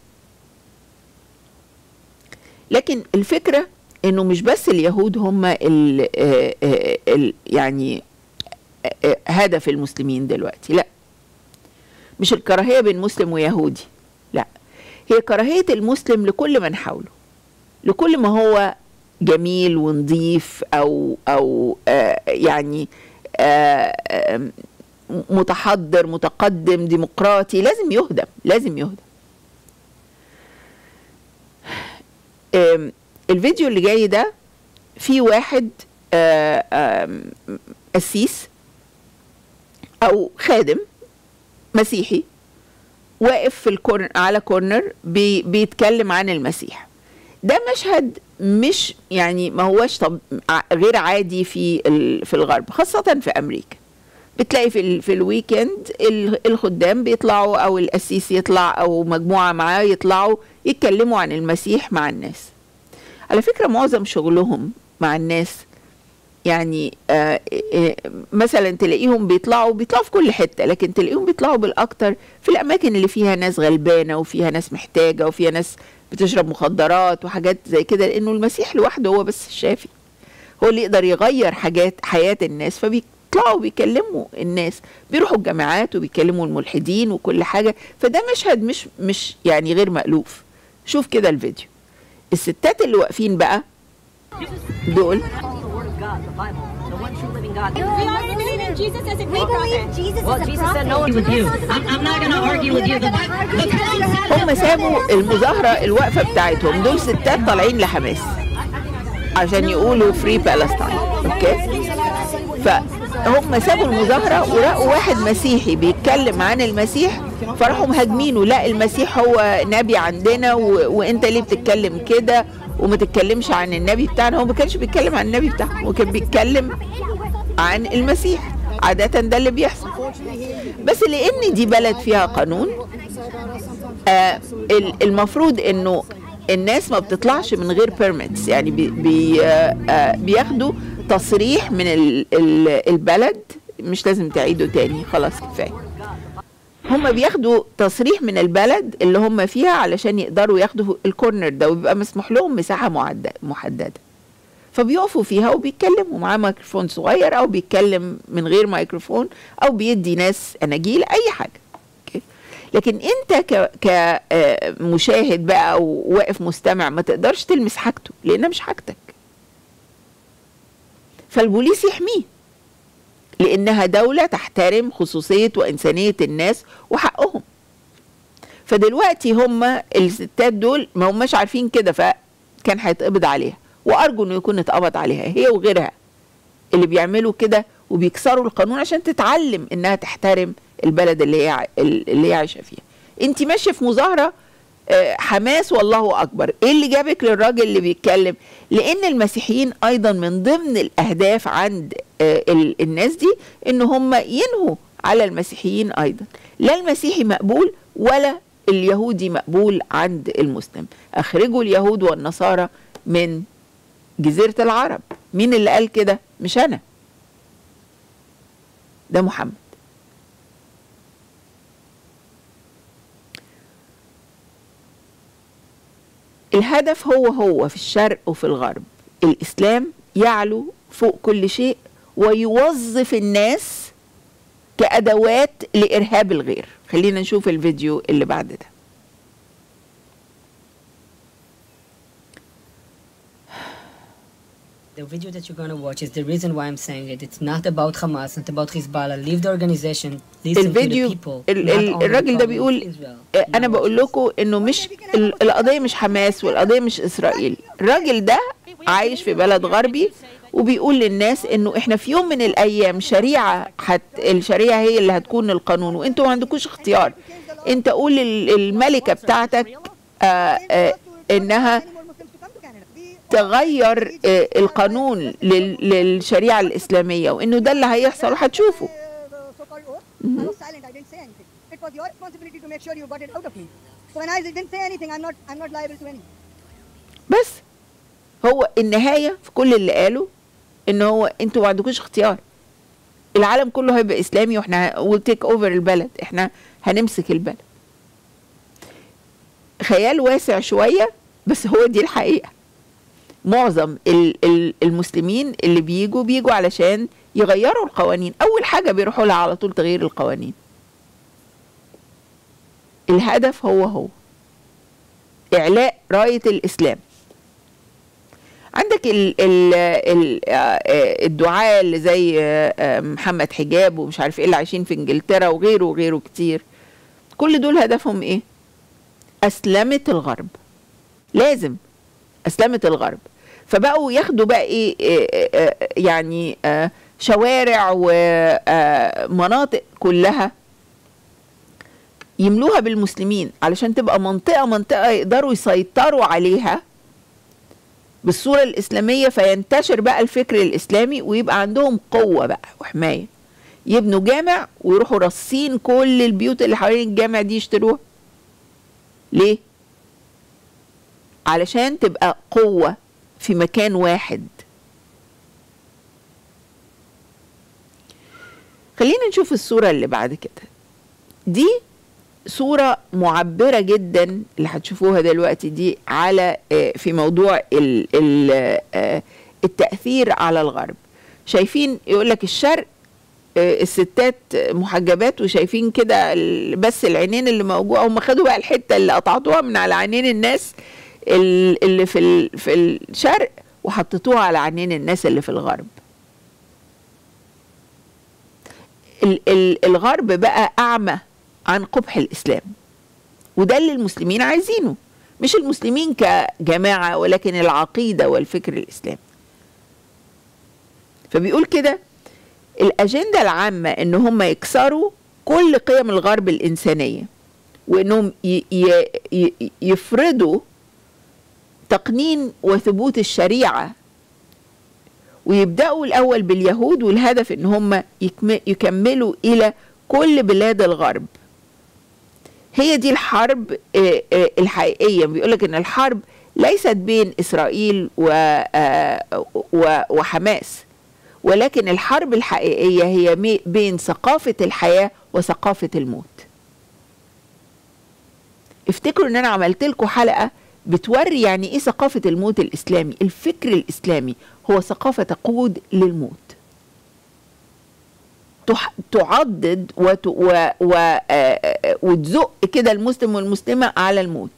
لكن الفكرة انه مش بس اليهود هم ال ال يعني هدف المسلمين دلوقتي لا مش الكراهية بين مسلم ويهودي لا هي كراهية المسلم لكل من حوله لكل ما هو جميل ونظيف او او آه يعني آه آه متحضر متقدم ديمقراطي لازم يهدم لازم يهدم الفيديو اللي جاي ده في واحد قسيس او خادم مسيحي واقف في الكورن على كورنر بي بيتكلم عن المسيح ده مشهد مش يعني ما هوش طب غير عادي في في الغرب خاصة في أمريكا بتلاقي في ال في الويكند الخدام بيطلعوا او القسيس يطلع او مجموعه معاه يطلعوا يتكلموا عن المسيح مع الناس على فكره معظم شغلهم مع الناس يعني آه مثلا تلاقيهم بيطلعوا بيطلعوا في كل حته لكن تلاقيهم بيطلعوا بالاكتر في الاماكن اللي فيها ناس غلبانه وفيها ناس محتاجه وفيها ناس بتشرب مخدرات وحاجات زي كده لانه المسيح لوحده هو بس الشافي هو اللي يقدر يغير حاجات حياه الناس فبي بيطلعوا بيكلموا الناس بيروحوا الجامعات وبيكلموا الملحدين وكل حاجة فده مشهد مش مش يعني غير مألوف شوف كده الفيديو الستات اللي واقفين بقى دول هم سابوا المظاهرة الوقفة بتاعتهم دول ستات طالعين لحماس عشان يقولوا فري بالستاين اوكي فهم سابوا المظاهرة ولقوا واحد مسيحي بيتكلم عن المسيح فراحوا مهاجمينه لا المسيح هو نبي عندنا و... وانت ليه بتتكلم كده وما تتكلمش عن النبي بتاعنا هو ما كانش بيتكلم عن النبي بتاعنا هو كان بيتكلم عن المسيح عادة ده اللي بيحصل بس لان دي بلد فيها قانون آه المفروض انه الناس ما بتطلعش من غير بيرميتس يعني بي بي آه بياخدوا تصريح من ال ال البلد مش لازم تعيدوا تاني خلاص كفايه هم بياخدوا تصريح من البلد اللي هم فيها علشان يقدروا ياخدوا الكورنر ده ويبقى مسموح لهم مساحه محدده فبيقفوا فيها وبيتكلموا معاه ميكروفون صغير او بيتكلم من غير ميكروفون او بيدي ناس اناجيل اي حاجه لكن انت ك كمشاهد بقى او واقف مستمع ما تقدرش تلمس حاجته لانها مش حاجتك فالبوليس يحميه لانها دوله تحترم خصوصيه وانسانيه الناس وحقهم فدلوقتي هم الستات دول ما هماش عارفين كده فكان هيتقبض عليها وارجو انه يكون اتقبض عليها هي وغيرها اللي بيعملوا كده وبيكسروا القانون عشان تتعلم انها تحترم البلد اللي هي اللي هي عايشه فيها انت ماشيه في مظاهره حماس والله اكبر ايه اللي جابك للراجل اللي بيتكلم لان المسيحيين ايضا من ضمن الاهداف عند الناس دي ان هم ينهوا على المسيحيين ايضا لا المسيحي مقبول ولا اليهودي مقبول عند المسلم اخرجوا اليهود والنصارى من جزيرة العرب مين اللي قال كده مش انا ده محمد الهدف هو هو في الشرق وفي الغرب الإسلام يعلو فوق كل شيء ويوظف الناس كأدوات لإرهاب الغير خلينا نشوف الفيديو اللي بعد ده The video that you're gonna watch is the reason why I'm saying it. It's not about Hamas, not about Hezbollah. Leave the organization. Listen الفيديو to the people. ال- not ال- only الراجل ده problems بيقول in Israel. آه، انا Now بقول watch this. لكم انه مش ال- القضيه مش حماس والقضيه مش اسرائيل الراجل ده عايش في بلد غربي وبيقول للناس انه احنا في يوم من الايام شريعه حت الشريعه هي اللي هتكون القانون وانتوا ما عندكوش اختيار انت قول لل- الملكه بتاعتك آه آه انها تغير آه، القانون لل- للشريعه الاسلاميه وانه ده اللي هيحصل وهتشوفوا I was silent. I didn't say anything. It was your responsibility to make sure you got it out of me. So when I didn't say anything, I'm not, I'm not liable to anything. بس هو النهاية في كل اللي قاله ان هو انتوا ما عندكوش اختيار العالم كله هيبقى اسلامي واحنا ويل تيك اوفر البلد احنا هنمسك البلد خيال واسع شوية بس هو دي الحقيقة معظم ال- ال- المسلمين اللي بيجوا بيجوا علشان يغيروا القوانين اول حاجة بيروحوا لها على طول تغيير القوانين الهدف هو هو اعلاء راية الاسلام عندك ال ال ال آه، الدعاة اللي زي آه، آه، محمد حجاب ومش عارف ايه اللي عايشين في انجلترا وغيره وغيره كتير كل دول هدفهم ايه اسلمت الغرب لازم اسلمت الغرب فبقوا ياخدوا بقى ايه آه، آه، آه، يعني آه، شوارع ومناطق كلها يملوها بالمسلمين علشان تبقى منطقة منطقة يقدروا يسيطروا عليها بالصورة الإسلامية فينتشر بقى الفكر الإسلامي ويبقى عندهم قوة بقى وحماية يبنوا جامع ويروحوا رصين كل البيوت اللي حوالين الجامع دي يشتروها ليه؟ علشان تبقى قوة في مكان واحد خلينا نشوف الصورة اللي بعد كده دي صورة معبرة جدا اللي هتشوفوها دلوقتي دي على آه، في موضوع ال ال آه، التأثير على الغرب شايفين يقول لك الشرق آه، الستات محجبات وشايفين كده ال- بس العينين اللي موجوده هم خدوا بقى الحته اللي قطعتوها من على عينين الناس ال- اللي في ال- في الشرق وحطيتوها على عينين الناس اللي في الغرب ال- ال- الغرب بقى اعمى عن قبح الاسلام وده اللي المسلمين عايزينه مش المسلمين كجماعه ولكن العقيده والفكر الاسلامي فبيقول كده الاجنده العامه ان هم يكسروا كل قيم الغرب الانسانيه وانهم ي- ي- ي- يفرضوا تقنين وثبوت الشريعه ويبداوا الاول باليهود والهدف ان هم يكم- يكملوا الى كل بلاد الغرب هي دي الحرب آه، آه، الحقيقيه بيقول لك ان الحرب ليست بين اسرائيل و- آه، و- وحماس ولكن الحرب الحقيقيه هي مي- بين ثقافه الحياه وثقافه الموت افتكروا ان انا عملت لكم حلقه بتوري يعني ايه ثقافه الموت الاسلامي الفكر الاسلامي هو ثقافه تقود للموت تح- تعضد وت... و... و... آه، آه، وتزق كده المسلم والمسلمه على الموت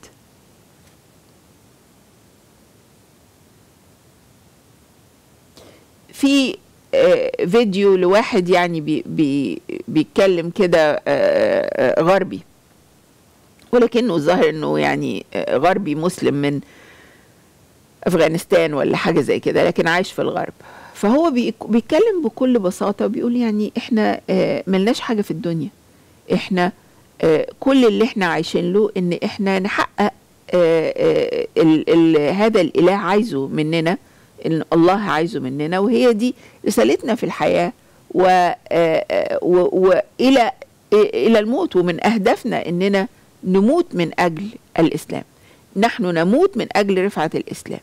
في آه، فيديو لواحد يعني بي بي بيتكلم كده آه، آه، غربي ولكنه ظاهر انه يعني آه، غربي مسلم من افغانستان ولا حاجه زي كده لكن عايش في الغرب فهو بيك- بيتكلم بكل بساطه بيقول يعني احنا آه، ملناش حاجه في الدنيا احنا آه، كل اللي احنا عايشين له ان احنا نحقق آه، آه، ال ال هذا الاله عايزه مننا ان الله عايزه مننا وهي دي رسالتنا في الحياه و- آه، آه، و- والى الى الموت ومن اهدافنا اننا نموت من أجل الإسلام نحن نموت من أجل رفعة الإسلام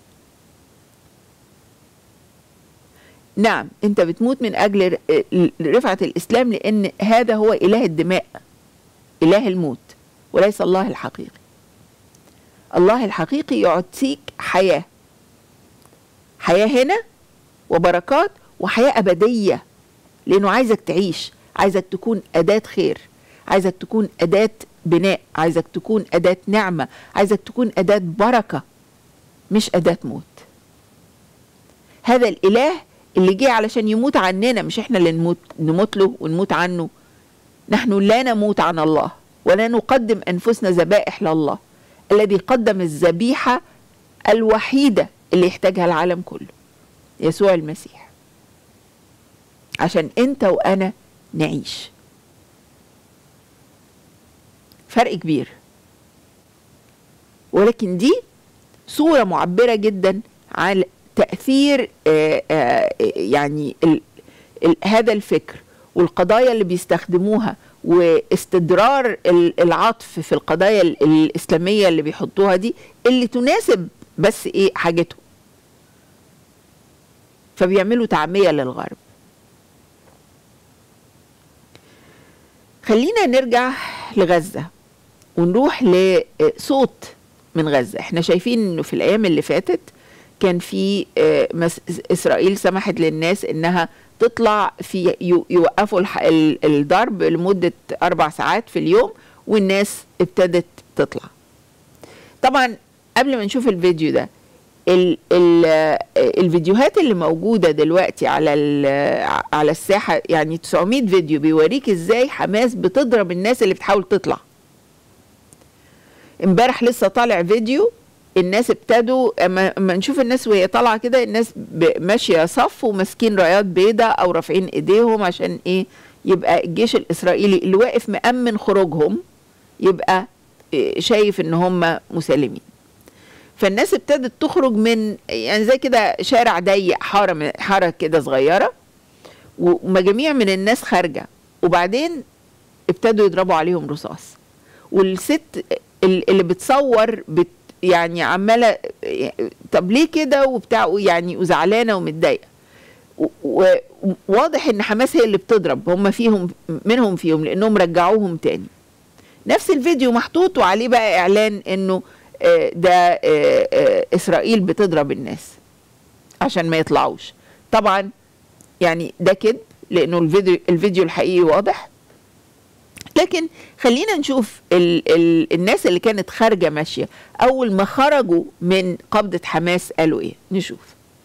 نعم أنت بتموت من أجل ر- رفعة الإسلام لأن هذا هو إله الدماء إله الموت وليس الله الحقيقي الله الحقيقي يعطيك حياة حياة هنا وبركات وحياة أبدية لأنه عايزك تعيش عايزك تكون أداة خير عايزك تكون أداة بناء عايزك تكون أداة نعمة عايزك تكون أداة بركة مش أداة موت هذا الإله اللي جه علشان يموت عننا مش احنا اللي نموت, نموت له ونموت عنه نحن لا نموت عن الله ولا نقدم أنفسنا ذبائح لله الذي قدم الذبيحة الوحيدة اللي يحتاجها العالم كله يسوع المسيح عشان انت وانا نعيش فرق كبير ولكن دي صورة معبرة جدا عن تأثير آه، آه، يعني ال ال هذا الفكر والقضايا اللي بيستخدموها واستدرار ال- العطف في القضايا ال- الإسلامية اللي بيحطوها دي اللي تناسب بس إيه حاجتهم فبيعملوا تعمية للغرب خلينا نرجع لغزة ونروح لصوت من غزة احنا شايفين انه في الايام اللي فاتت كان في آه، مس- اسرائيل سمحت للناس انها تطلع في يو- يوقفوا الح- ال- الضرب لمدة اربع ساعات في اليوم والناس ابتدت تطلع طبعا قبل ما نشوف الفيديو ده ال ال آه، الفيديوهات اللي موجودة دلوقتي على ال- على الساحة يعني 900 فيديو بيوريك ازاي حماس بتضرب الناس اللي بتحاول تطلع امبارح لسه طالع فيديو الناس ابتدوا اما اما نشوف الناس وهي طالعه كده الناس ب- ماشيه صف وماسكين رايات بيضاء او رافعين ايديهم عشان ايه يبقى الجيش الاسرائيلي اللي واقف مأمن خروجهم يبقى إيه، شايف ان هم مسالمين فالناس ابتدت تخرج من يعني زي كده شارع ضيق حاره من- حاره كده صغيره ومجاميع من الناس خارجه وبعدين ابتدوا يضربوا عليهم رصاص والست ال- اللي بتصور بت يعني عماله طب ليه كده وبتاع يعني وزعلانه ومتضايقه و- وواضح ان حماس هي اللي بتضرب هم فيهم منهم فيهم لانهم رجعوهم تاني نفس الفيديو محطوط وعليه بقى اعلان انه آه، ده آه، آه، اسرائيل بتضرب الناس عشان ما يطلعوش طبعا يعني ده كذب لانه الفيديو الفيديو الحقيقي واضح لكن خلينا نشوف ال ال الناس اللي كانت خارجه ماشيه اول ما خرجوا من قبضه حماس قالوا ايه نشوف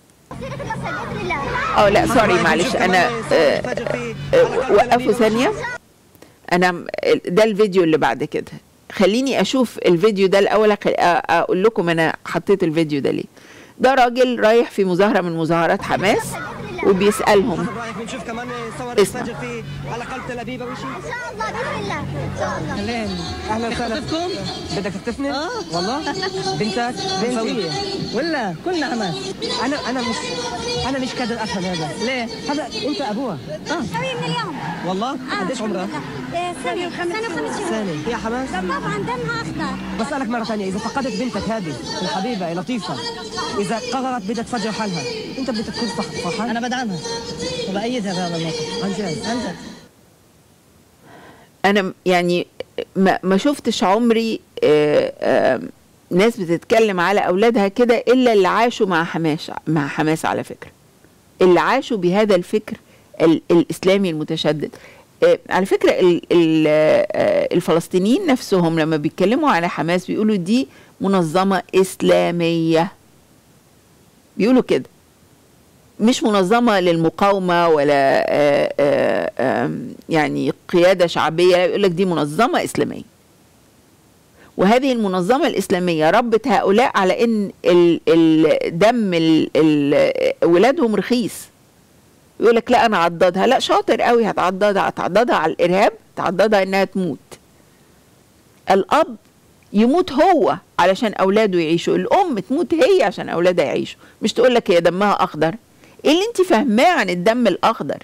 اه لا سوري معلش انا آه، آه، وقفوا ثانيه انا م- ده الفيديو اللي بعد كده خليني اشوف الفيديو ده الاول أخ- أ- اقول لكم انا حطيت الفيديو ده ليه ده راجل رايح في مظاهره من مظاهرات حماس وبيسالهم رايك بنشوف كمان صور اسمع. الفجر في على قلب تل ابيب او شيء ان شاء الله باذن الله ان شاء الله اهلا وسهلا فيكم بدك تختفني؟ اه والله بنتك بنتي ولا كلنا حماس انا انا مش انا مش قادر افهم هذا ليه؟ هذا انت ابوها اه سوي من اليوم والله قديش عمرها؟ سنة سنة وخمس شهور سنة هي حماس طبعا دمها اخضر بسألك مرة ثانية إذا فقدت بنتك هذه الحبيبة يا لطيفة إذا قررت بدها تفجر حالها أنت بدك تكون فرح- فرحان؟ انا بدعمها وبأيدها في هذا الموقف عن جد عن جد انا م- يعني ما, ما شفتش عمري آه، آه، ناس بتتكلم على اولادها كده الا اللي عاشوا مع حماس مع حماس على فكره اللي عاشوا بهذا الفكر ال- الاسلامي المتشدد آه، على فكره ال- ال- آه، الفلسطينيين نفسهم لما بيتكلموا على حماس بيقولوا دي منظمه اسلاميه بيقولوا كده مش منظمة للمقاومة ولا آه، آه، آم، يعني قيادة شعبية لا يقول لك دي منظمة إسلامية وهذه المنظمة الإسلامية ربت هؤلاء على إن ال- ال- دم ال- ال- ولادهم رخيص يقول لك لا أنا عضدها لا شاطر قوي هتعضدها هتعضدها على الإرهاب تعضدها إنها تموت الأب يموت هو علشان أولاده يعيشوا الأم تموت هي عشان أولادها يعيشوا مش تقول لك هي دمها أخضر ايه اللي انت فاهماه عن الدم الاخضر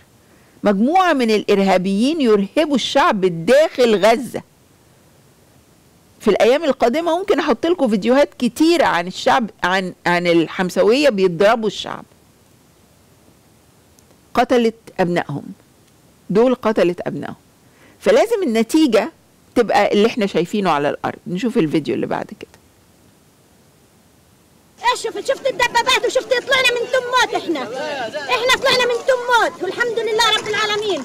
مجموعه من الارهابيين يرهبوا الشعب داخل غزه في الايام القادمه ممكن احط لكم فيديوهات كتيره عن الشعب عن عن الحمساويه بيضربوا الشعب قتلت ابنائهم دول قتلت ابنائهم فلازم النتيجه تبقى اللي احنا شايفينه على الارض نشوف الفيديو اللي بعد كده ايش شفت شفت الدبابات وشفت طلعنا من تموت احنا احنا طلعنا من تموت والحمد لله رب العالمين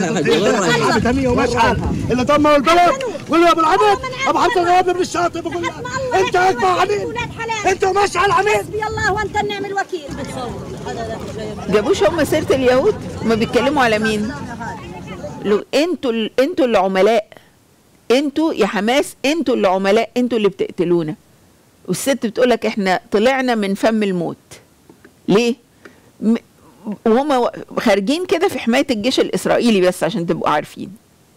اللي دمروا البلد قول له يا ابو العبد ابو حمزه غرابي من الشاطئ بقول له انت اكبر عميل ولاد حلال انت مشعل عميل حسبي الله وانت النعم الوكيل جابوش هم سيره اليهود هم بيتكلموا على مين لو انتوا ال- انتوا اللي عملاء انتوا يا حماس انتوا اللي عملاء انتوا اللي بتقتلونا والست بتقول لك احنا طلعنا من فم الموت ليه م- وهم و- خارجين كده في حمايه الجيش الاسرائيلي بس عشان تبقوا عارفين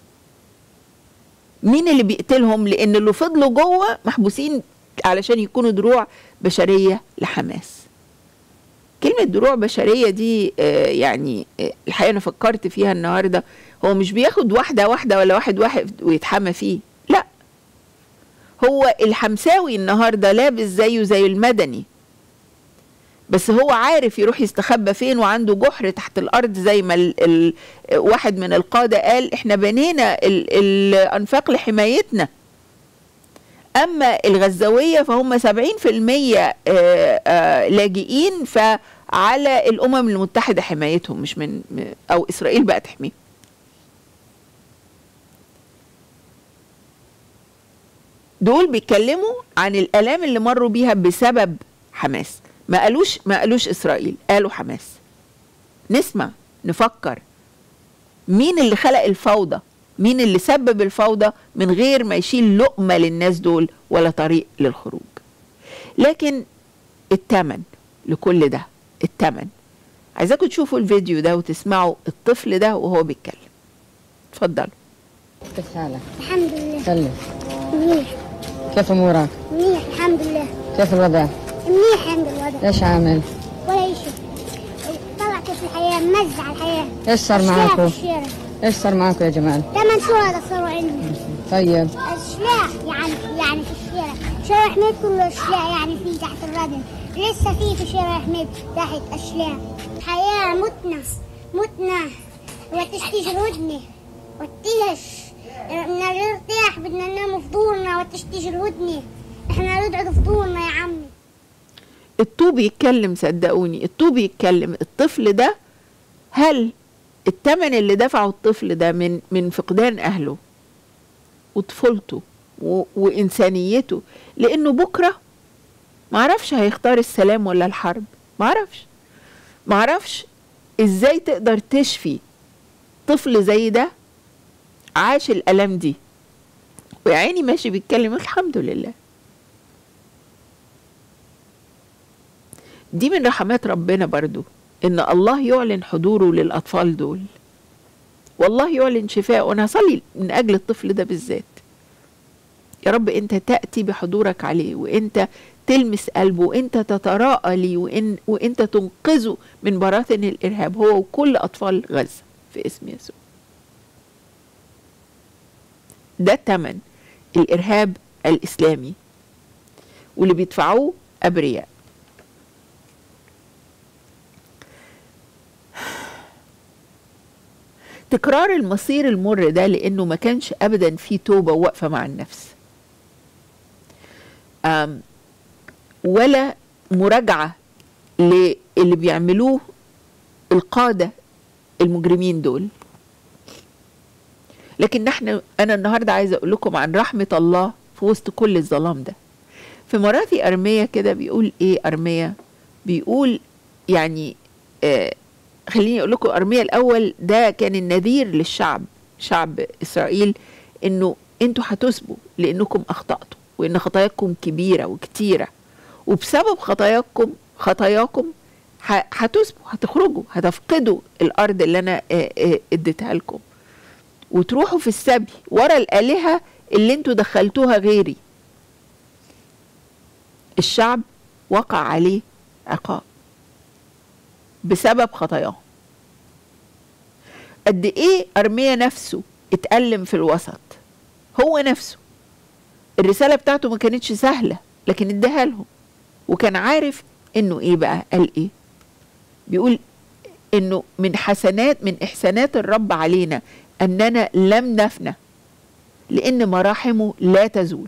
مين اللي بيقتلهم لان اللي فضلوا جوه محبوسين علشان يكونوا دروع بشريه لحماس كلمة دروع بشرية دي آه، يعني آه، الحقيقة أنا فكرت فيها النهاردة هو مش بياخد واحدة واحدة ولا واحد واحد ويتحمى فيه لا هو الحمساوي النهاردة لابس زيه زي المدني بس هو عارف يروح يستخبى فين وعنده جحر تحت الأرض زي ما ال ال واحد من القادة قال احنا بنينا ال الأنفاق لحمايتنا أما الغزاوية فهم 70% آه، آه، لاجئين فعلى الأمم المتحدة حمايتهم مش من م- أو إسرائيل بقى تحميهم دول بيتكلموا عن الآلام اللي مروا بيها بسبب حماس ما قالوش ما قالوش إسرائيل قالوا حماس نسمع نفكر مين اللي خلق الفوضى مين اللي سبب الفوضى من غير ما يشيل لقمة للناس دول ولا طريق للخروج لكن التمن لكل ده التمن عايزاكم تشوفوا الفيديو ده وتسمعوا الطفل ده وهو بيتكلم اتفضلوا كيف حالك؟ الحمد لله سلم منيح كيف امورك؟ منيح الحمد لله كيف الوضع؟ منيح عند الوضع ايش عامل؟ ولا شيء طلع كيف الحياة مزع الحياة ايش صار الشارع معاكم؟ في الشارع ايش صار معاكم يا جمال؟ ثمان شهداء صاروا عندنا طيب الشلاح يعني يعني في الشارع شارع حميد كله شلاح يعني في تحت الردم لسه في في شارع حميد تحت اشلاح حياة متنا متنا وتشتيش الهدنة وتيش بدنا نرتاح بدنا ننام في دورنا وتشتيش الهدنة احنا نقعد في دورنا يا عمي الطوب يتكلم صدقوني الطوب يتكلم الطفل ده هل التمن اللي دفعه الطفل ده من من فقدان اهله وطفولته و- وانسانيته لانه بكره معرفش هيختار السلام ولا الحرب معرفش معرفش ازاي تقدر تشفي طفل زي ده عاش الالام دي ويا عيني ماشي بيتكلم الحمد لله دي من رحمات ربنا برضو ان الله يعلن حضوره للاطفال دول والله يعلن شفاء وانا هصلي من اجل الطفل ده بالذات يا رب انت تاتي بحضورك عليه وانت تلمس قلبه وانت تتراءى لي وإن وانت تنقذه من براثن الارهاب هو وكل اطفال غزه في اسم يسوع ده تمن الارهاب الاسلامي واللي بيدفعوه ابرياء تكرار المصير المر ده لانه ما كانش ابدا في توبه وواقفه مع النفس أم ولا مراجعه للي بيعملوه القاده المجرمين دول لكن نحن انا النهارده عايزه اقول لكم عن رحمه الله في وسط كل الظلام ده في مراثي ارميه كده بيقول ايه ارميه بيقول يعني آه خليني اقول لكم ارميا الاول ده كان النذير للشعب شعب اسرائيل انه انتوا هتسبوا لانكم اخطاتوا وان خطاياكم كبيره وكتيره وبسبب خطاياكم خطاياكم ه- هتسبوا هتخرجوا هتفقدوا الارض اللي انا آه، آه، اديتها لكم وتروحوا في السبي ورا الالهه اللي انتوا دخلتوها غيري الشعب وقع عليه عقاب بسبب خطاياهم قد ايه ارميا نفسه اتألم في الوسط هو نفسه الرسالة بتاعته ما كانتش سهلة لكن اداها لهم وكان عارف انه ايه بقى قال ايه بيقول انه من حسنات من احسانات الرب علينا اننا لم نفنى لان مراحمه لا تزول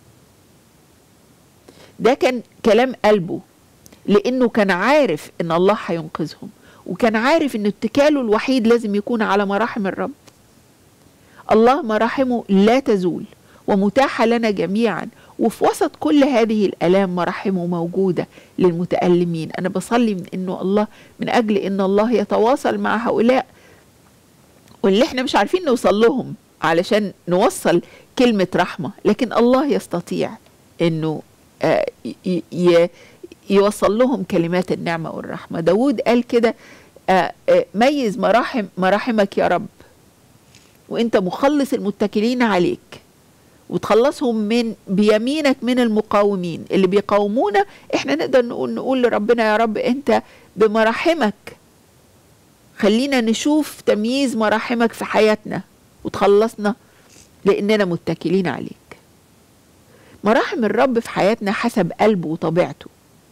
ده كان كلام قلبه لانه كان عارف ان الله هينقذهم وكان عارف ان اتكاله الوحيد لازم يكون على مراحم الرب الله مراحمه لا تزول ومتاحة لنا جميعا وفي وسط كل هذه الآلام مراحمه موجودة للمتألمين أنا بصلي من أنه الله من أجل أن الله يتواصل مع هؤلاء واللي احنا مش عارفين نوصل لهم علشان نوصل كلمة رحمة لكن الله يستطيع أنه آه، ي- ي- يوصل لهم كلمات النعمة والرحمة داود قال كده آه، آه، ميز مراحم مراحمك يا رب وانت مخلص المتكلين عليك وتخلصهم من بيمينك من المقاومين اللي بيقاومونا احنا نقدر نقول نقول لربنا يا رب انت بمراحمك خلينا نشوف تمييز مراحمك في حياتنا وتخلصنا لاننا متكلين عليك مراحم الرب في حياتنا حسب قلبه وطبيعته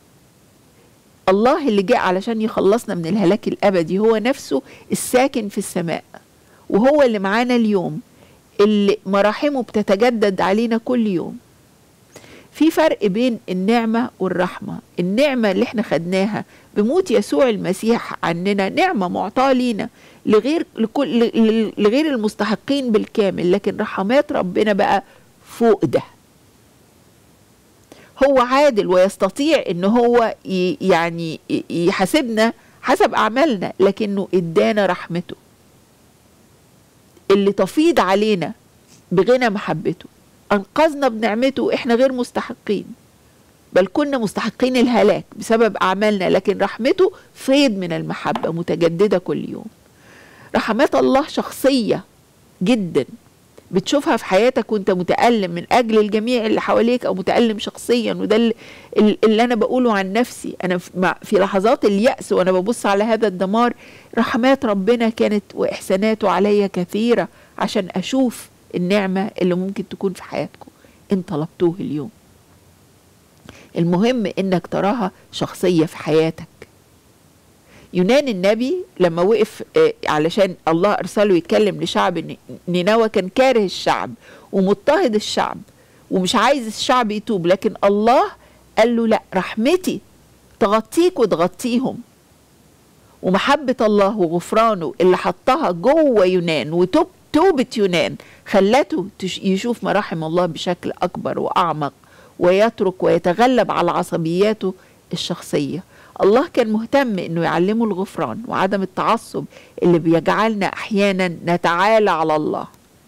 الله اللي جاء علشان يخلصنا من الهلاك الابدي هو نفسه الساكن في السماء وهو اللي معانا اليوم اللي مراحمه بتتجدد علينا كل يوم في فرق بين النعمة والرحمة النعمة اللي احنا خدناها بموت يسوع المسيح عننا نعمة معطاة لينا لغير لكل ل- لغير المستحقين بالكامل لكن رحمات ربنا بقى فوق ده هو عادل ويستطيع ان هو ي- يعني ي- يحاسبنا حسب اعمالنا لكنه ادانا رحمته اللي تفيض علينا بغنى محبته انقذنا بنعمته واحنا غير مستحقين بل كنا مستحقين الهلاك بسبب اعمالنا لكن رحمته فيض من المحبه متجدده كل يوم رحمات الله شخصيه جدا بتشوفها في حياتك وانت متألم من أجل الجميع اللي حواليك أو متألم شخصيا وده اللي, اللي أنا بقوله عن نفسي أنا في- مع- في لحظات اليأس وأنا ببص على هذا الدمار رحمات ربنا كانت وإحساناته عليا كثيرة عشان أشوف النعمة اللي ممكن تكون في حياتكم إن طلبتوه اليوم المهم إنك تراها شخصية في حياتك يونان النبي لما وقف آه، علشان الله ارسله يتكلم لشعب ن- نينوى كان كاره الشعب ومضطهد الشعب ومش عايز الشعب يتوب لكن الله قال له لا رحمتي تغطيك وتغطيهم ومحبة الله وغفرانه اللي حطها جوه يونان وتوب توبة يونان خلته تش- يشوف مراحم الله بشكل أكبر وأعمق ويترك ويتغلب على عصبياته الشخصية الله كان مهتم انه يعلمه الغفران وعدم التعصب اللي بيجعلنا احيانا نتعالى على الله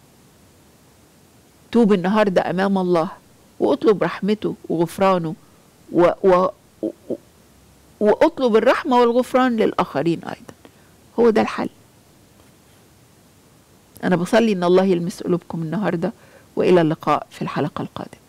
توب النهارده امام الله واطلب رحمته وغفرانه و و و واطلب الرحمه والغفران للاخرين ايضا هو ده الحل انا بصلي ان الله يلمس قلوبكم النهارده والى اللقاء في الحلقه القادمه